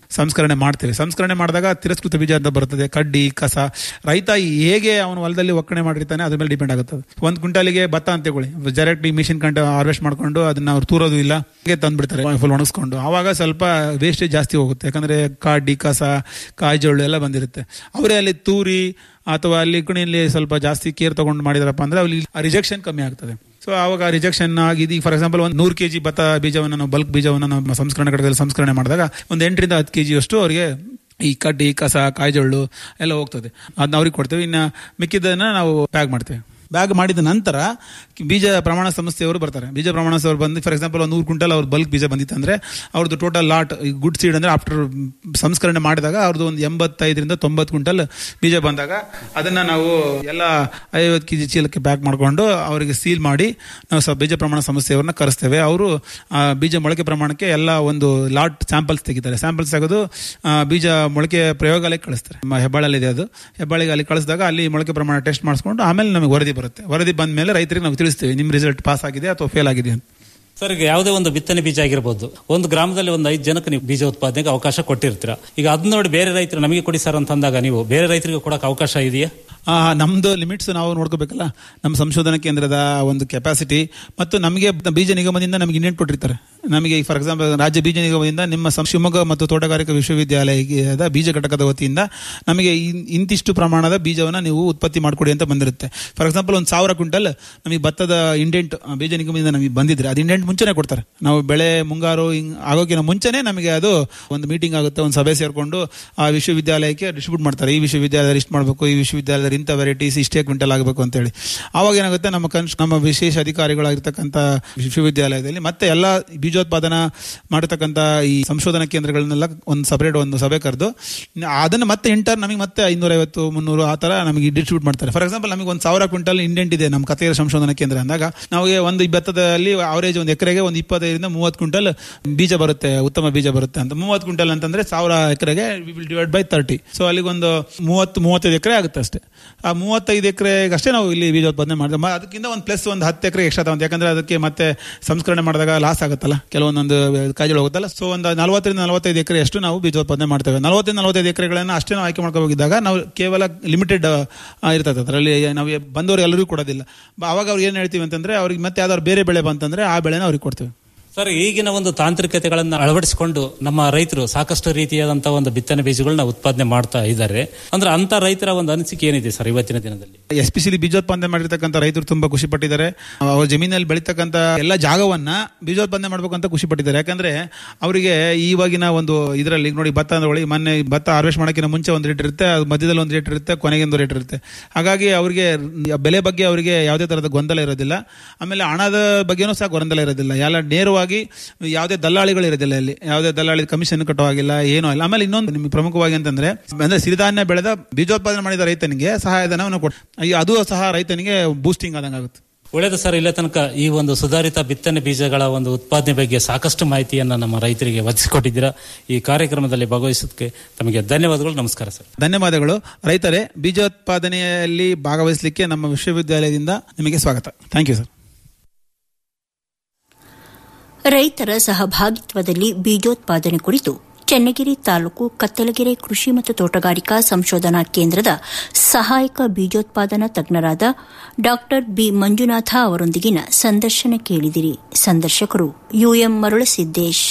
ಸಂಸ್ಕರಣೆ ಮಾಡ್ತೇವೆ ಸಂಸ್ಕರಣೆ ಮಾಡಿದಾಗ ತಿರಸ್ಕೃತ ಬೀಜ ಅಂತ ಬರ್ತದೆ ಕಡ್ಡಿ ಕಸ ರೈತ ಹೇಗೆ ಅವನ ಹೊಲದಲ್ಲಿ ಒಕ್ಕಣೆ ಮಾಡಿರ್ತಾನೆ ಅದ್ರ ಮೇಲೆ ಡಿಪೆಂಡ್ ಆಗುತ್ತೆ ಒಂದು ಕ್ವಿಂಟಾಲಿಗೆ ಭತ್ತ ಅಂತ ತಗೊಳ್ಳಿ ಡೈರೆಕ್ಟ್ ಮಿಷಿನ್ ಕಂಡು ಹಾರ್ವೆಸ್ಟ್ ಮಾಡ್ಕೊಂಡು ಅದನ್ನ ಅವ್ರು ತೂರೋದು ಇಲ್ಲ ಹೀಗೆ ತಂದ್ಬಿಡ್ತಾರೆ ಫುಲ್ ಒಣಗಿಸ್ಕೊಂಡು ಆವಾಗ ಸ್ವಲ್ಪ ವೇಸ್ಟೇಜ್ ಜಾಸ್ತಿ ಹೋಗುತ್ತೆ ಯಾಕಂದ್ರೆ ಕಡ್ಡಿ ಕಸ ಕಾಯಿಜೊಳ್ಳು ಎಲ್ಲ ಬಂದಿರುತ್ತೆ ಅವರೇ ಅಲ್ಲಿ ತೂರಿ ಅಥವಾ ಅಲ್ಲಿ ಕುಣಿಯಲ್ಲಿ ಸ್ವಲ್ಪ ಜಾಸ್ತಿ ಕೇರ್ ತಗೊಂಡು ಮಾಡಿದಾರಪ್ಪ ಅಂದ್ರೆ ಅಲ್ಲಿ ರಿಜೆಕ್ಷನ್ ಕಮ್ಮಿ ಆಗ್ತದೆ ಸೊ ಆವಾಗ ರಿಜೆಕ್ಷನ್ ಆಗಿದೆ ಫಾರ್ ಎಕ್ಸಾಂಪಲ್ ಒಂದು ನೂರು ಕೆಜಿ ಭತ್ತ ಬೀಜವನ್ನು ನಾವು ಬಲ್ಕ್ ಬೀಜವನ್ನು ನಾವು ಸಂಸ್ಕರಣೆ ಘಟಕದಲ್ಲಿ ಸಂಸ್ಕರಣೆ ಮಾಡಿದಾಗ ಒಂದು ಎಂಟರಿಂದ ಹತ್ತು ಕೆಜಿ ಅಷ್ಟು ಅವರಿಗೆ ಈ ಕಡ್ಡಿ ಕಸ ಕಾಯಿಜೊಳ್ಳು ಎಲ್ಲ ಹೋಗ್ತದೆ ಅದನ್ನ ಅವ್ರಿಗೆ ಕೊಡ್ತೇವೆ ಇನ್ನು ಮಿಕ್ಕಿದ್ದನ್ನ ನಾವು ಪ್ಯಾಕ್ ಮಾಡ್ತೇವೆ ಬ್ಯಾಗ್ ಮಾಡಿದ ನಂತರ ಬೀಜ ಪ್ರಮಾಣ ಸಂಸ್ಥೆಯವರು ಬರ್ತಾರೆ ಬೀಜ ಪ್ರಮಾಣ ಸಂಸ್ಥೆಯವರು ಬಂದು ಫಾರ್ ಎಕ್ಸಾಂಪಲ್ ಒಂದು ನೂರು ಕ್ವಿಂಟಲ್ ಅವ್ರ ಬಲ್ಕ್ ಬೀಜ ಬಂದಿತ್ತು ಅಂದ್ರೆ ಅವ್ರದ್ದು ಟೋಟಲ್ ಲಾಟ್ ಗುಡ್ ಸೀಡ್ ಅಂದ್ರೆ ಆಫ್ಟರ್ ಸಂಸ್ಕರಣೆ ಮಾಡಿದಾಗ ಅವ್ರದ್ದು ಒಂದು ಎಂಬತ್ತೈದರಿಂದ ತೊಂಬತ್ತು ಕ್ವಿಂಟಲ್ ಬೀಜ ಬಂದಾಗ ಅದನ್ನ ನಾವು ಎಲ್ಲ ಐವತ್ತು ಕೆಜಿ ಚೀಲಕ್ಕೆ ಪ್ಯಾಕ್ ಮಾಡಿಕೊಂಡು ಅವರಿಗೆ ಸೀಲ್ ಮಾಡಿ ನಾವು ಸ ಬೀಜ ಪ್ರಮಾಣ ಸಂಸ್ಥೆಯವ್ರನ್ನ ಕರೆಸ್ತೇವೆ ಅವರು ಬೀಜ ಮೊಳಕೆ ಪ್ರಮಾಣಕ್ಕೆ ಎಲ್ಲ ಒಂದು ಲಾಟ್ ಸ್ಯಾಂಪಲ್ಸ್ ತೆಗಿತಾರೆ ಸ್ಯಾಂಪಲ್ಸ್ ತೆಗೆದು ಆ, ಬೀಜ ಮೊಳಕೆ ಪ್ರಯೋಗಾಲಯಕ್ಕೆ ಕಳಿಸ್ತಾರೆ ನಮ್ಮ ಹೆಬ್ಬಾಳಲ್ಲಿದೆ ಅದು ಹೆಬ್ಬಾಳಿಗೆ ಅಲ್ಲಿ ಕಳಿಸಿದಾಗ ಅಲ್ಲಿ ಮೊಳಕೆ ಪ್ರಮಾಣ ಟೆಸ್ಟ್ ಮಾಡಿಸ್ಕೊಂಡು ಆಮೇಲೆ ನಮಗೆ ವರದಿ ಬರುತ್ತೆ ವರದಿ ಬಂದ ಮೇಲೆ ರೈತರಿಗೆ ನಾವು ತಿಳಿಸ್ತೇವೆ ನಿಮ್ಮ ರಿಸಲ್ಟ್ ಪಾಸ್ ಆಗಿದೆ ಅಥವಾ ಫೇಲ್ ಆಗಿದೆ ಅಂತ ಸರ್ ಈಗ ಯಾವುದೇ ಒಂದು ಬಿತ್ತನೆ ಬೀಜ ಆಗಿರ್ಬೋದು ಒಂದು ಗ್ರಾಮದಲ್ಲಿ ಒಂದು ಐದು ಜನಕ್ಕೆ ನೀವು ಬೀಜ ಉತ್ಪಾದನೆಗೆ ಅವಕಾಶ ಕೊಟ್ಟಿರ್ತೀರಾ ಈಗ ಅದನ್ನ ನೋಡಿ ಬೇರೆ ರೈತರು ನಮಗೆ ಕೊಡಿ ಸರ್ ಅಂತ ಅಂದಾಗ ನೀವು ಬೇರೆ ರೈತರಿಗೆ ಕೊಡಕ್ಕೆ ಅವಕಾಶ ಇದೆಯಾ ಆ, ನಮ್ದು ಲಿಮಿಟ್ಸ್ ನಾವು ನೋಡ್ಕೋಬೇಕಲ್ಲ ನಮ್ಮ ಸಂಶೋಧನಾ ಕೇಂದ್ರದ ಒಂದು ಕೆಪಾಸಿಟಿ ಮತ್ತು ನಮಗೆ ಬೀಜ ನಿಗಮದಿಂದ ನಮಗೆ ಇಂಡೆಂಟ್ ಕೊಟ್ಟಿರ್ತಾರೆ ನಮಗೆ ಫಾರ್ ಎಕ್ಸಾಂಪಲ್ ರಾಜ್ಯ ಬೀಜ ನಿಗಮದಿಂದ ನಿಮ್ಮ ಸಂ- ಶಿವಮೊಗ್ಗ ಮತ್ತು ತೋಟಗಾರಿಕಾ ವಿಶ್ವವಿದ್ಯಾಲಯದ ಬೀಜ ಘಟಕದ ವತಿಯಿಂದ ನಮಗೆ ಇನ್- ಇಂತಿಷ್ಟು ಪ್ರಮಾಣದ ಬೀಜವನ್ನು ನೀವು ಉತ್ಪತ್ತಿ ಮಾಡಿಕೊಡಿ ಅಂತ ಬಂದಿರುತ್ತೆ ಫಾರ್ ಎಕ್ಸಾಂಪಲ್ ಒಂದು ಸಾವಿರ ಕ್ವಿಂಟಲ್ ನಮಗೆ ಭತ್ತದ ಇಂಡೆಂಟ್ ಬೀಜ ನಿಗಮದಿಂದ ನಮಗೆ ಬಂದಿದ್ರೆ ಅದು ಇಂಡೆಂಟ್ ಮುಂಚೆನೆ ಕೊಡ್ತಾರೆ ನಾವು ಬೆಳೆ ಮುಂಗಾರು ಹಿಂಗ್ ಆಗೋಕ್ಕಿಂತ ಮುಂಚೆನೆ ನಮಗೆ ಅದು ಒಂದು ಮೀಟಿಂಗ್ ಆಗುತ್ತೆ ಒಂದು ಸಭೆ ಸೇರ್ಕೊಂಡು ಆ ವಿಶ್ವವಿದ್ಯಾಲಯಕ್ಕೆ ಡಿಸ್ಟ್ರಿಬ್ಯೂಟ್ ಮಾಡ್ತಾರೆ ಈ ವಿಶ್ವವಿದ್ಯಾಲಯ ಇಷ್ಟು ಮಾಡಬೇಕು ಈ ವಿಶ್ವವಿದ್ಯಾಲಯದ ಇಂಥ ವೆರೈಟೀಸ್ ಇಷ್ಟೇ ಕ್ವಿಂಟಲ್ ಆಗಬೇಕು ಅಂತೇಳಿ ಆವಾಗ ಏನಾಗುತ್ತೆ ನಮ್ಮ ಕನ್ಸ್ ನಮ್ಮ ವಿಶೇಷ ಅಧಿಕಾರಿಗಳಾಗಿರ್ತಕ್ಕಂಥ ವಿಶ್ವವಿದ್ಯಾಲಯದಲ್ಲಿ ಮತ್ತೆ ಎಲ್ಲ ಬೀಜೋತ್ಪಾದನಾ ಮಾಡತಕ್ಕಂಥ ಈ ಸಂಶೋಧನಾ ಕೇಂದ್ರಗಳನ್ನೆಲ್ಲ ಒಂದು ಸಪರೇಟ್ ಒಂದು ಸಭೆ ಕರೆದು ಅದನ್ನು ಮತ್ತೆ ಇಂಟರ್ ನಮಗೆ ಮತ್ತೆ ಐನೂರೈವತ್ತು ಮುನ್ನೂರು ಆ ಥರ ನಮಗೆ ಡಿಸ್ಟ್ರಿಬ್ಯೂಟ್ ಮಾಡ್ತಾರೆ ಫಾರ್ ಎಕ್ಸಾಂಪಲ್ ನಮಗೆ ಒಂದು ಸಾವಿರ ಕ್ವಿಂಟಲ್ ಇಂಡೆಂಟ್ ಇದೆ ನಮ್ಮ ಕಥೆಯ ಸಂಶೋಧನಾ ಕೇಂದ್ರ ಅಂದಾಗ ನಮಗೆ ಒಂದು ಈ ಭತ್ತದಲ್ಲಿ ಅವರೇಜ್ ಒಂದು ಎಕರೆಗೆ ಒಂದು ಇಪ್ಪತ್ತೈದರಿಂದ ಮೂವತ್ತು ಕ್ವಿಂಟಲ್ ಬೀಜ ಬರುತ್ತೆ ಉತ್ತಮ ಬೀಜ ಬರುತ್ತೆ ಅಂತ ಮೂವತ್ತು ಕ್ವಿಂಟಲ್ ಅಂತಂದ್ರೆ ಸಾವಿರ ಎಕರೆಗೆ we will divide by thirty so ಅಲ್ಲಿಗೊಂದು ಮೂವತ್ತು ಮೂವತ್ತೈದು ಎಕರೆ ಆಗುತ್ತೆ ಅಷ್ಟೇ ಆ ಮೂವತ್ತೈದು ಎಕರೆಗೆ ಅಷ್ಟೇ ನಾವು ಇಲ್ಲಿ ಬೀಜೋತ್ಪಾದನೆ ಮಾಡಿದ್ರೆ ಮ- ಅದಕ್ಕಿಂತ ಒಂದು ಪ್ಲಸ್ ಒಂದು ಹತ್ತು ಎಕರೆ ಎಕ್ಸ್ಟ್ರಾ ತಗೊಂಡು ಯಾಕಂದ್ರೆ ಅದಕ್ಕೆ ಮತ್ತೆ ಸಂಸ್ಕರಣೆ ಮಾಡಿದಾಗ ಲಾಸ್ ಆಗುತ್ತಲ್ಲ ಕೆಲವೊಂದೊಂದು ಕಾಯಿಲೆ ಹೋಗುತ್ತಲ್ಲ ಸೊ ಒಂದು ನಲವತ್ತರಿಂದ ನಲವತ್ತೈದು ಎಕರೆ ಅಷ್ಟು ನಾವು ಬೀಜೋತ್ಪಾದನೆ ಮಾಡ್ತೇವೆ ನಲವತ್ತರಿಂದ ನಲವತ್ತೈದು ಎಕರೆಗಳನ್ನು ಅಷ್ಟೇ ನಾವು ಆಯ್ಕೆ ಮಾಡ್ಕೊಂಡು ಹೋಗಿದ್ದಾಗ ನಾವು ಕೇವಲ ಲಿಮಿಟೆಡ್ ಇರ್ತದೆ ಅದರಲ್ಲಿ ನಾವು ಬಂದವರು ಎಲ್ಲರಿಗೂ ಕೊಡೋದಿಲ್ಲ ಬ- ಅವಾಗ ಅವ್ರಿಗೆ ಏನು ಹೇಳ್ತೀವಿ ಅಂತಂದ್ರೆ ಅವ್ರಿಗೆ ಮತ್ತೆ ಯಾವ್ದಾದ್ರು ಬೇರೆ ಬೆಳೆ ಬಂತಂದ್ರೆ ಆ ಬೆಳೆನ ಅವ್ರಿಗೆ ಕೊಡ್ತೇವೆ ಸರ್ ಈಗಿನ ಒಂದು ತಾಂತ್ರಿಕತೆಗಳನ್ನು ಅಳವಡಿಸಿಕೊಂಡು ನಮ್ಮ ರೈತರು ಸಾಕಷ್ಟು ರೀತಿಯಾದಂತಹ ಒಂದು ಬಿತ್ತನೆ ಬೀಜಗಳನ್ನ ಉತ್ಪಾದನೆ ಮಾಡ್ತಾ ಇದ್ದಾರೆ ಅಂದ್ರೆ ಅಂತ ರೈತರ ಒಂದು ಅನಿಸಿಕೆ ಏನಿದೆ ಸರ್ ಇವತ್ತಿನ ದಿನದಲ್ಲಿ ಎಸ್ಪೆಷಲಿ ಬೀಜೋತ್ಪಾದನೆ ಮಾಡಿರ್ತಕ್ಕಂಥ ರೈತರು ತುಂಬಾ ಖುಷಿ ಪಟ್ಟಿದ್ದಾರೆ ಅವ್ರ ಜಮೀನಲ್ಲಿ ಬೆಳೀತಕ್ಕಂಥ ಎಲ್ಲ ಜಾಗವನ್ನ ಬೀಜೋತ್ಪಾದನೆ ಮಾಡ್ಬೇಕು ಅಂತ ಖುಷಿ ಪಟ್ಟಿದ್ದಾರೆ ಯಾಕಂದ್ರೆ ಅವರಿಗೆ ಇವಾಗಿನ ಒಂದು ಇದರಲ್ಲಿ ನೋಡಿ ಭತ್ತ ನೋಡಿ ಮೊನ್ನೆ ಭತ್ತ ಹಾರ್ವೆಸ್ಟ್ ಮಾಡೋಕ್ಕಿಂತ ಮುಂಚೆ ಒಂದು ರೇಟ್ ಇರುತ್ತೆ ಅದು ಮಧ್ಯದಲ್ಲಿ ಒಂದು ರೇಟ್ ಇರುತ್ತೆ ಕೊನೆಗೆ ಒಂದು ರೇಟ್ ಇರುತ್ತೆ ಹಾಗಾಗಿ ಅವರಿಗೆ ಬೆಲೆ ಬಗ್ಗೆ ಅವರಿಗೆ ಯಾವುದೇ ತರಹದ ಗೊಂದಲ ಇರೋದಿಲ್ಲ ಆಮೇಲೆ ಹಣದ ಬಗ್ಗೆನೂ ಸಹ ಗೊಂದಲ ಇರೋದಿಲ್ಲ ಎಲ್ಲ ನೇರವಾಗಿ ಯಾವುದೇ ದಲ್ಲಾಳಿಗಳು ಇರೋದಿಲ್ಲ ಇಲ್ಲಿ ಯಾವುದೇ ದಲ್ಲಾಳಿ ಕಮಿಷನ್ ಕಟ್ಟೋ ಹಾಗಿಲ್ಲ ಏನೂ ಇಲ್ಲ ಆಮೇಲೆ ಇನ್ನೊಂದು ನಿಮ್ಗೆ ಪ್ರಮುಖವಾಗಿ ಅಂತಂದ್ರೆ ಅಂದ್ರೆ ಸಿರಿಧಾನ್ಯ ಬೆಳೆದ ಬೀಜೋತ್ಪಾದನೆ ಮಾಡಿದ ರೈತನಿಗೆ ಸಹಾಯಧನವನ್ನು ಕೊಡ್ ಅದು ಸಹ ರೈತನಿಗೆ ಬೂಸ್ಟಿಂಗ್ ಆದಂಗೆ ಆಗುತ್ತೆ ಒಳ್ಳೆಯದು ಸರ್ ಇಲ್ಲ ತನಕ ಈ ಒಂದು ಸುಧಾರಿತ ಬಿತ್ತನೆ ಬೀಜಗಳ ಒಂದು ಉತ್ಪಾದನೆ ಬಗ್ಗೆ ಸಾಕಷ್ಟು ಮಾಹಿತಿಯನ್ನ ನಮ್ಮ ರೈತರಿಗೆ ಒದಗಿಸಿಕೊಟ್ಟಿದ್ದೀರಾ ಈ ಕಾರ್ಯಕ್ರಮದಲ್ಲಿ ಭಾಗವಹಿಸೋದಕ್ಕೆ ತಮಗೆ ಧನ್ಯವಾದಗಳು ನಮಸ್ಕಾರ ಸರ್ ಧನ್ಯವಾದಗಳು ರೈತರೇ ಬೀಜೋತ್ಪಾದನೆಯಲ್ಲಿ ಭಾಗವಹಿಸಲಿಕ್ಕೆ ನಮ್ಮ ವಿಶ್ವವಿದ್ಯಾಲಯದಿಂದ ನಿಮಗೆ ಸ್ವಾಗತ ಥ್ಯಾಂಕ್ ಯು ಸರ್ ರೈತರ ಸಹಭಾಗಿತ್ವದಲ್ಲಿ ಬೀಜೋತ್ಪಾದನೆ ಕುರಿತು ಚನ್ನಗಿರಿ ತಾಲೂಕು ಕತ್ತಲಗೆರೆ ಕೃಷಿ ಮತ್ತು ತೋಟಗಾರಿಕಾ ಸಂಶೋಧನಾ ಕೇಂದ್ರದ ಸಹಾಯಕ ಬೀಜೋತ್ಪಾದನಾ ತಜ್ಞರಾದ ಡಾ ಬಿ ಮಂಜುನಾಥ ಅವರೊಂದಿಗಿನ ಸಂದರ್ಶನ ಕೇಳಿದಿರಿ ಸಂದರ್ಶಕರು ಯುಎಂ ಮರುಳಸಿದ್ದೇಶ್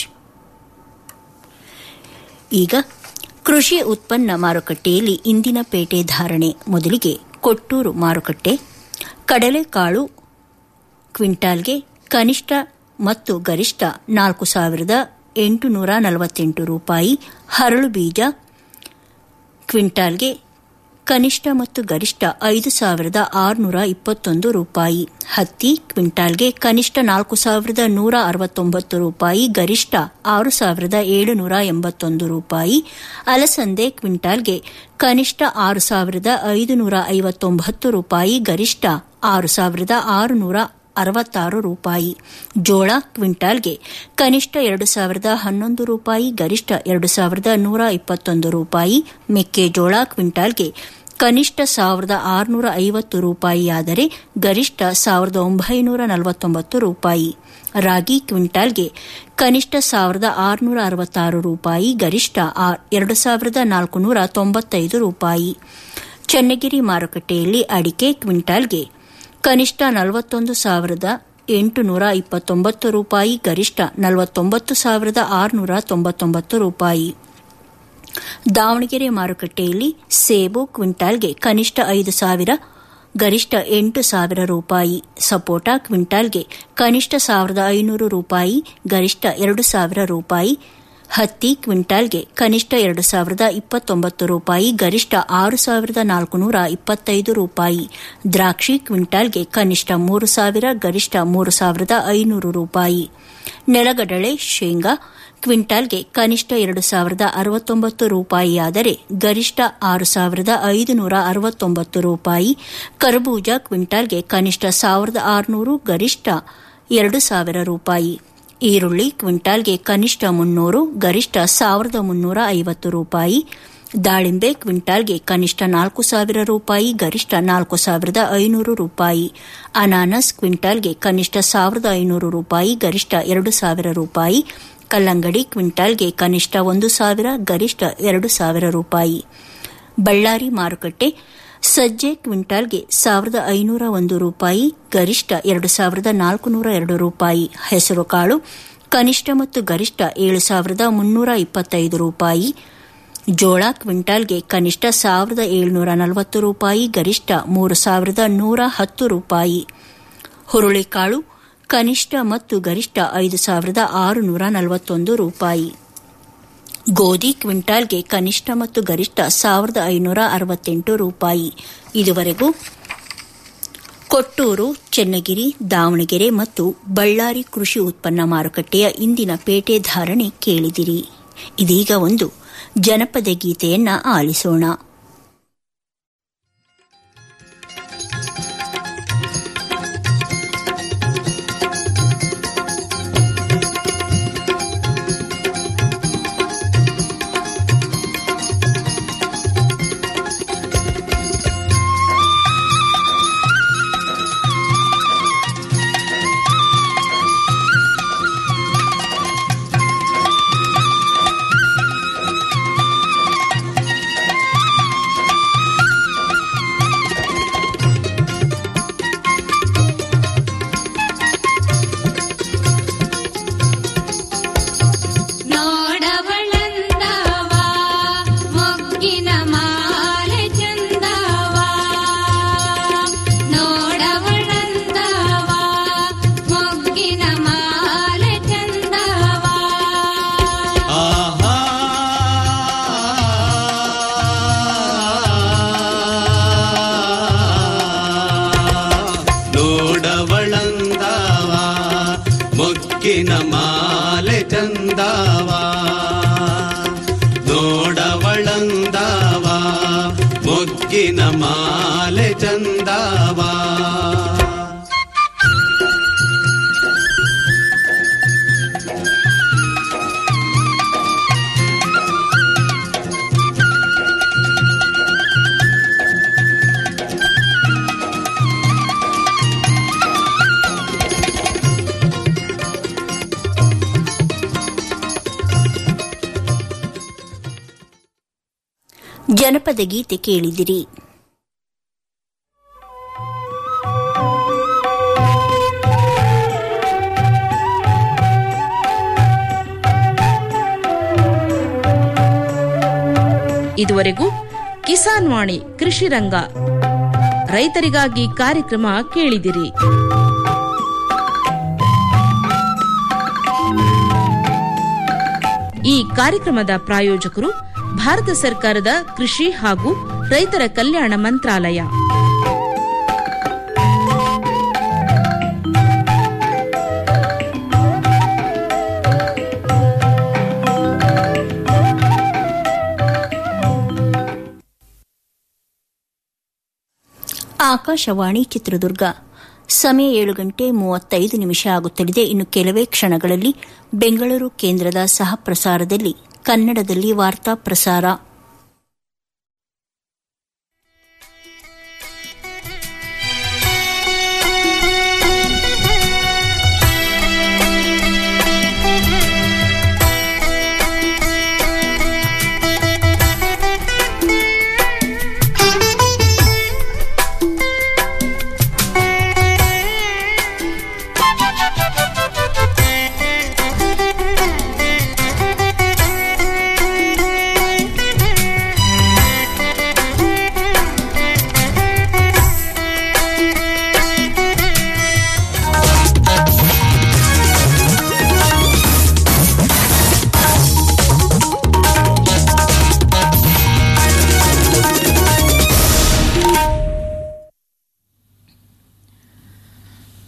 ಈಗ ಕೃಷಿ ಉತ್ಪನ್ನ ಮಾರುಕಟ್ಟೆಯಲ್ಲಿ ಇಂದಿನ ಪೇಟೆ ಧಾರಣೆ ಮೊದಲಿಗೆ ಕೊಟ್ಟೂರು ಮಾರುಕಟ್ಟೆ ಕಡಲೆಕಾಳು ಕ್ವಿಂಟಾಲ್ಗೆ ಕನಿಷ್ಠ ಮತ್ತು ಗರಿಷ್ಠ ನಾಲ್ಕು ಸಾವಿರದ ಎಂಟುನೂರ ನಲವತ್ತೆಂಟು ರೂಪಾಯಿ ಹರಳು ಬೀಜ ಕ್ವಿಂಟಾಲ್ಗೆ ಕನಿಷ್ಠ ಮತ್ತು ಗರಿಷ್ಠ ಐದು ಸಾವಿರದ ಆರುನೂರ ಇಪ್ಪತ್ತೊಂದು ರೂಪಾಯಿ ಹತ್ತಿ ಕ್ವಿಂಟಾಲ್ಗೆ ಕನಿಷ್ಠ ನಾಲ್ಕು ಸಾವಿರದ ನೂರ ಅರವತ್ತೊಂಬತ್ತು ರೂಪಾಯಿ ಗರಿಷ್ಠ ಆರು ಸಾವಿರದ ಏಳುನೂರ ಎಂಬತ್ತೊಂದು ರೂಪಾಯಿ ಅಲಸಂದೆ ಕ್ವಿಂಟಾಲ್ಗೆ ಕನಿಷ್ಠ ಆರು ಸಾವಿರದ ಐದುನೂರ ಐವತ್ತೊಂಬತ್ತು ರೂಪಾಯಿ ಗರಿಷ್ಠ ಆರು ಸಾವಿರದ ಆರುನೂರ ಅರವತ್ತಾರು ರೂಪಾಯಿ ಜೋಳ ಕ್ವಿಂಟಾಲ್ಗೆ ಕನಿಷ್ಠ ಎರಡು ಸಾವಿರದ ಹನ್ನೊಂದು ರೂಪಾಯಿ ಗರಿಷ್ಠ ಎರಡು ಸಾವಿರದ ನೂರ ಇಪ್ಪತ್ತೊಂದು ರೂಪಾಯಿ ಮೆಕ್ಕೆಜೋಳ ಕ್ವಿಂಟಾಲ್ಗೆ ಕನಿಷ್ಠ ಸಾವಿರದ ಆರುನೂರ ಐವತ್ತು ರೂಪಾಯಿಯಾದರೆ ಗರಿಷ್ಠ ಸಾವಿರದ ಒಂಬೈನೂರ ನಲವತ್ತೊಂಬತ್ತು ರೂಪಾಯಿ ರಾಗಿ ಕ್ವಿಂಟಾಲ್ಗೆ ಕನಿಷ್ಠ ಸಾವಿರದ ಆರುನೂರ ಅರವತ್ತಾರು ರೂಪಾಯಿ ಗರಿಷ್ಠ ಎರಡು ಸಾವಿರದ ನಾಲ್ಕುನೂರ ತೊಂಬತ್ತೈದು ರೂಪಾಯಿ ಚನ್ನಗಿರಿ ಮಾರುಕಟ್ಟೆಯಲ್ಲಿ ಅಡಿಕೆ ಕ್ವಿಂಟಾಲ್ಗೆ ಕನಿಷ್ಠ ನಲವತ್ತೊಂದು ಸಾವಿರದ ಎಂಟುನೂರ ಇಪ್ಪತ್ತೊಂಬತ್ತು ರೂಪಾಯಿ ಗರಿಷ್ಠ ನಲವತ್ತೊಂಬತ್ತು ಸಾವಿರದ ಆರುನೂರ ತೊಂಬತ್ತೊಂಬತ್ತು ರೂಪಾಯಿ ದಾವಣಗೆರೆ ಮಾರುಕಟ್ಟೆಯಲ್ಲಿ ಸೇಬು ಕ್ವಿಂಟಾಲ್ಗೆ ಕನಿಷ್ಠ ಐದು ಸಾವಿರ ಗರಿಷ್ಠ ಎಂಟು ಸಾವಿರ ರೂಪಾಯಿ ಸಪೋಟ ಕ್ವಿಂಟಾಲ್ಗೆ ಕನಿಷ್ಠ ಸಾವಿರದ ಐನೂರು ರೂಪಾಯಿ ಗರಿಷ್ಠ ಎರಡು ಸಾವಿರ ರೂಪಾಯಿ ಹತ್ತಿ ಕ್ವಿಂಟಾಲ್ಗೆ ಕನಿಷ್ಠ ಎರಡು ಸಾವಿರದ ಇಪ್ಪತ್ತೊಂಬತ್ತು ರೂಪಾಯಿ ಗರಿಷ್ಠ ಆರು ಸಾವಿರದ ನಾಲ್ಕುನೂರ ಇಪ್ಪತ್ತೈದು ರೂಪಾಯಿ ದ್ರಾಕ್ಷಿ ಕ್ವಿಂಟಾಲ್ಗೆ ಕನಿಷ್ಠ ಮೂರು ಸಾವಿರ ಗರಿಷ್ಠ ಮೂರು ಸಾವಿರದ ಐನೂರು ರೂಪಾಯಿ ನೆಲಗಡಲೆ ಶೇಂಗಾ ಕ್ವಿಂಟಾಲ್ಗೆ ಕನಿಷ್ಠ ಎರಡು ಸಾವಿರದ ಅರವತ್ತೊಂಬತ್ತು ರೂಪಾಯಿಯಾದರೆ ಗರಿಷ್ಠ ಆರು ಸಾವಿರದ ಐದುನೂರ ಅರವತ್ತೊಂಬತ್ತು ರೂಪಾಯಿ ಕರಬೂಜ ಕ್ವಿಂಟಾಲ್ಗೆ ಕನಿಷ್ಠ ಸಾವಿರದ ಆರುನೂರು ಗರಿಷ್ಠ ಎರಡು ಸಾವಿರ ರೂಪಾಯಿ ಈರುಳ್ಳಿ ಕ್ವಿಂಟಾಲ್ಗೆ ಕನಿಷ್ಠ ಮುನ್ನೂರು ಗರಿಷ್ಠ ಸಾವಿರದ ಮುನ್ನೂರ ಐವತ್ತು ರೂಪಾಯಿ ದಾಳಿಂಬೆ ಕ್ವಿಂಟಾಲ್ಗೆ ಕನಿಷ್ಠ ನಾಲ್ಕು ಸಾವಿರ ರೂಪಾಯಿ ಗರಿಷ್ಠ ನಾಲ್ಕು ಸಾವಿರದ ಐನೂರು ರೂಪಾಯಿ ಅನಾನಸ್ ಕ್ವಿಂಟಾಲ್ಗೆ ಕನಿಷ್ಠ ಸಾವಿರದ ಐನೂರು ರೂಪಾಯಿ ಗರಿಷ್ಠ ಎರಡು ಸಾವಿರ ರೂಪಾಯಿ ಕಲ್ಲಂಗಡಿ ಕ್ವಿಂಟಾಲ್ಗೆ ಕನಿಷ್ಠ ಒಂದು ಸಾವಿರ ಗರಿಷ್ಠ ಎರಡು ಸಾವಿರ ರೂಪಾಯಿ ಬಳ್ಳಾರಿ ಮಾರುಕಟ್ಟೆ ಸಜ್ಜೆ ಕ್ವಿಂಟಾಲ್ಗೆ ಸಾವಿರದ ಐನೂರ ಒಂದು ರೂಪಾಯಿ ಗರಿಷ್ಠ ಎರಡು ಸಾವಿರದ ನಾಲ್ಕುನೂರ ಎರಡು ರೂಪಾಯಿ ಹೆಸರುಕಾಳು ಕನಿಷ್ಠ ಮತ್ತು ಗರಿಷ್ಠ ಏಳು ಸಾವಿರದ ಮುನ್ನೂರ ಇಪ್ಪತ್ತೈದು ರೂಪಾಯಿ ಜೋಳ ಕ್ವಿಂಟಾಲ್ಗೆ ಕನಿಷ್ಠ ಸಾವಿರದ ಏಳುನೂರ ನಲವತ್ತು ರೂಪಾಯಿ ಗರಿಷ್ಠ ಮೂರು ಸಾವಿರದ ನೂರ ಹತ್ತು ರೂಪಾಯಿ ಹುರುಳಿಕಾಳು ಕನಿಷ್ಠ ಮತ್ತು ಗರಿಷ್ಠ ಐದು ಸಾವಿರದ ಆರುನೂರ ನಲವತ್ತೊಂದು ರೂಪಾಯಿ ಗೋಧಿ ಕ್ವಿಂಟಾಲ್ಗೆ ಕನಿಷ್ಠ ಮತ್ತು ಗರಿಷ್ಠ ಸಾವಿರದ ಐನೂರ ಅರವತ್ತೆಂಟು ರೂಪಾಯಿ ಇದುವರೆಗೂ ಕೊಟ್ಟೂರು ಚೆನ್ನಗಿರಿ ದಾವಣಗೆರೆ ಮತ್ತು ಬಳ್ಳಾರಿ ಕೃಷಿ ಉತ್ಪನ್ನ ಮಾರುಕಟ್ಟೆಯ ಇಂದಿನ ಪೇಟೆ ಧಾರಣೆ ಕೇಳಿದಿರಿ ಇದೀಗ ಒಂದು ಜನಪದ ಗೀತೆಯನ್ನ ಆಲಿಸೋಣ ನೋಡವಳಂದವಾ ಮೊಗ್ಗಿನ ಮಾಲೆ ಚಂದವಾ ನೋಡವಳಂದವಾ ಮೊಗ್ಗಿನ ಮಾಲೆ ಚಂದವಾ ನೋಡವಳಂದಾವ ಮೊಗ್ಗಿನ ಮಾಲೆ ಚಂದಾವ ನೋಡವಳಂದಾವ ಮೊಗ್ಗಿನ ಮಾಲೆ ಚಂದಾವ ಜನಪದ ಗೀತೆ ಕೇಳಿದಿರಿ ಇದುವರೆಗೂ ಕಿಸಾನ್ ವಾಣಿ ಕೃಷಿ ರಂಗ ರೈತರಿಗಾಗಿ ಕಾರ್ಯಕ್ರಮ ಕೇಳಿದಿರಿ ಈ ಕಾರ್ಯಕ್ರಮದ ಪ್ರಾಯೋಜಕರು ಭಾರತ ಸರ್ಕಾರದ ಕೃಷಿ ಹಾಗೂ ರೈತರ ಕಲ್ಯಾಣ ಮಂತ್ರಾಲಯ ಆಕಾಶವಾಣಿ ಚಿತ್ರದುರ್ಗ ಸಮಯ ಏಳು ಗಂಟೆ ಮೂವತ್ತೈದು ನಿಮಿಷ ಆಗುತ್ತಲಿದೆ ಇನ್ನು ಕೆಲವೇ ಕ್ಷಣಗಳಲ್ಲಿ ಬೆಂಗಳೂರು ಕೇಂದ್ರದ ಸಹ ಪ್ರಸಾರದಲ್ಲಿ ಕನ್ನಡದಲ್ಲಿ ವಾರ್ತಾ ಪ್ರಸಾರ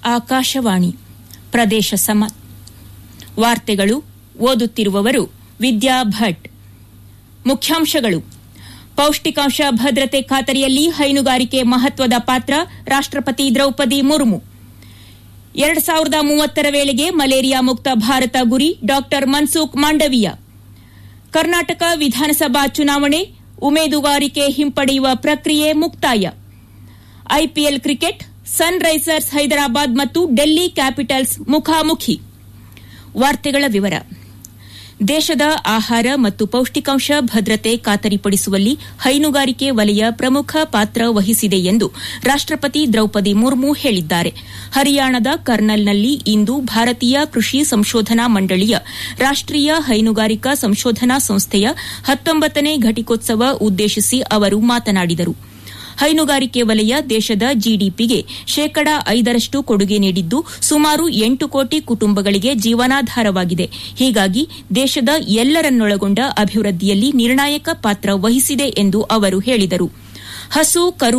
ಆಕಾಶವಾಣಿ ಪ್ರದೇಶ ಸಮ ವಾರ್ತೆಗಳು ಓದುತ್ತಿರುವವರು ವಿದ್ಯಾ ಭಟ್ ಮುಖ್ಯಾಂಶಗಳು ಪೌಷ್ಟಿಕಾಂಶ ಭದ್ರತೆ ಖಾತರಿಯಲ್ಲಿ ಹೈನುಗಾರಿಕೆ ಮಹತ್ವದ ಪಾತ್ರ ರಾಷ್ಟ್ರಪತಿ ದ್ರೌಪದಿ ಮುರ್ಮು ಎರಡು ಸಾವಿರದ ಮೂವತ್ತರ ವೇಳೆಗೆ ಮಲೇರಿಯಾ ಮುಕ್ತ ಭಾರತ ಗುರಿ ಡಾ ಮನ್ಸುಖ್ ಮಾಂಡವೀಯ ಕರ್ನಾಟಕ ವಿಧಾನಸಭಾ ಚುನಾವಣೆ ಉಮೇದುವಾರಿಕೆ ಹಿಂಪಡೆಯುವ ಪ್ರಕ್ರಿಯೆ ಮುಕ್ತಾಯ IPL cricket Sunrisers Hyderabad ಮತ್ತು ಡೆಲ್ಲಿ ಕ್ಯಾಪಿಟಲ್ಸ್ ಮುಖಾಮುಖಿ ವಾರ್ತೆಗಳ ವಿವರ ದೇಶದ ಆಹಾರ ಮತ್ತು ಪೌಷ್ಟಿಕಾಂಶ ಭದ್ರತೆ ಖಾತರಿಪಡಿಸುವಲ್ಲಿ ಹೈನುಗಾರಿಕೆ ವಲಯ ಪ್ರಮುಖ ಪಾತ್ರ ವಹಿಸಿದೆ ಎಂದು ರಾಷ್ಟ್ರಪತಿ ದ್ರೌಪದಿ ಮುರ್ಮು ಹೇಳಿದ್ದಾರೆ ಹರಿಯಾಣದ ಕರ್ನಲ್ನಲ್ಲಿ ಇಂದು ಭಾರತೀಯ ಕೃಷಿ ಸಂಶೋಧನಾ ಮಂಡಳಿಯ ರಾಷ್ಟೀಯ ಹೈನುಗಾರಿಕಾ ಸಂಶೋಧನಾ ಸಂಸ್ಥೆಯ ಹತ್ತೊಂಬತ್ತನೇ ಘಟಿಕೋತ್ಸವ ಉದ್ದೇಶಿಸಿ ಅವರು ಮಾತನಾಡಿದರು ಹೈನುಗಾರಿಕೆ ವಲಯ ದೇಶದ ಜಿಡಿಪಿಗೆ ಶೇಕಡಾ ಐದರಷ್ಟು ಕೊಡುಗೆ ನೀಡಿದ್ದು ಸುಮಾರು ಎಂಟು ಕೋಟಿ ಕುಟುಂಬಗಳಿಗೆ ಜೀವನಾಧಾರವಾಗಿದೆ ಹೀಗಾಗಿ ದೇಶದ ಎಲ್ಲರನ್ನೊಳಗೊಂಡ ಅಭಿವೃದ್ಧಿಯಲ್ಲಿ ನಿರ್ಣಾಯಕ ಪಾತ್ರ ವಹಿಸಿದೆ ಎಂದು ಅವರು ಹೇಳಿದರು ಹಸು ಕರು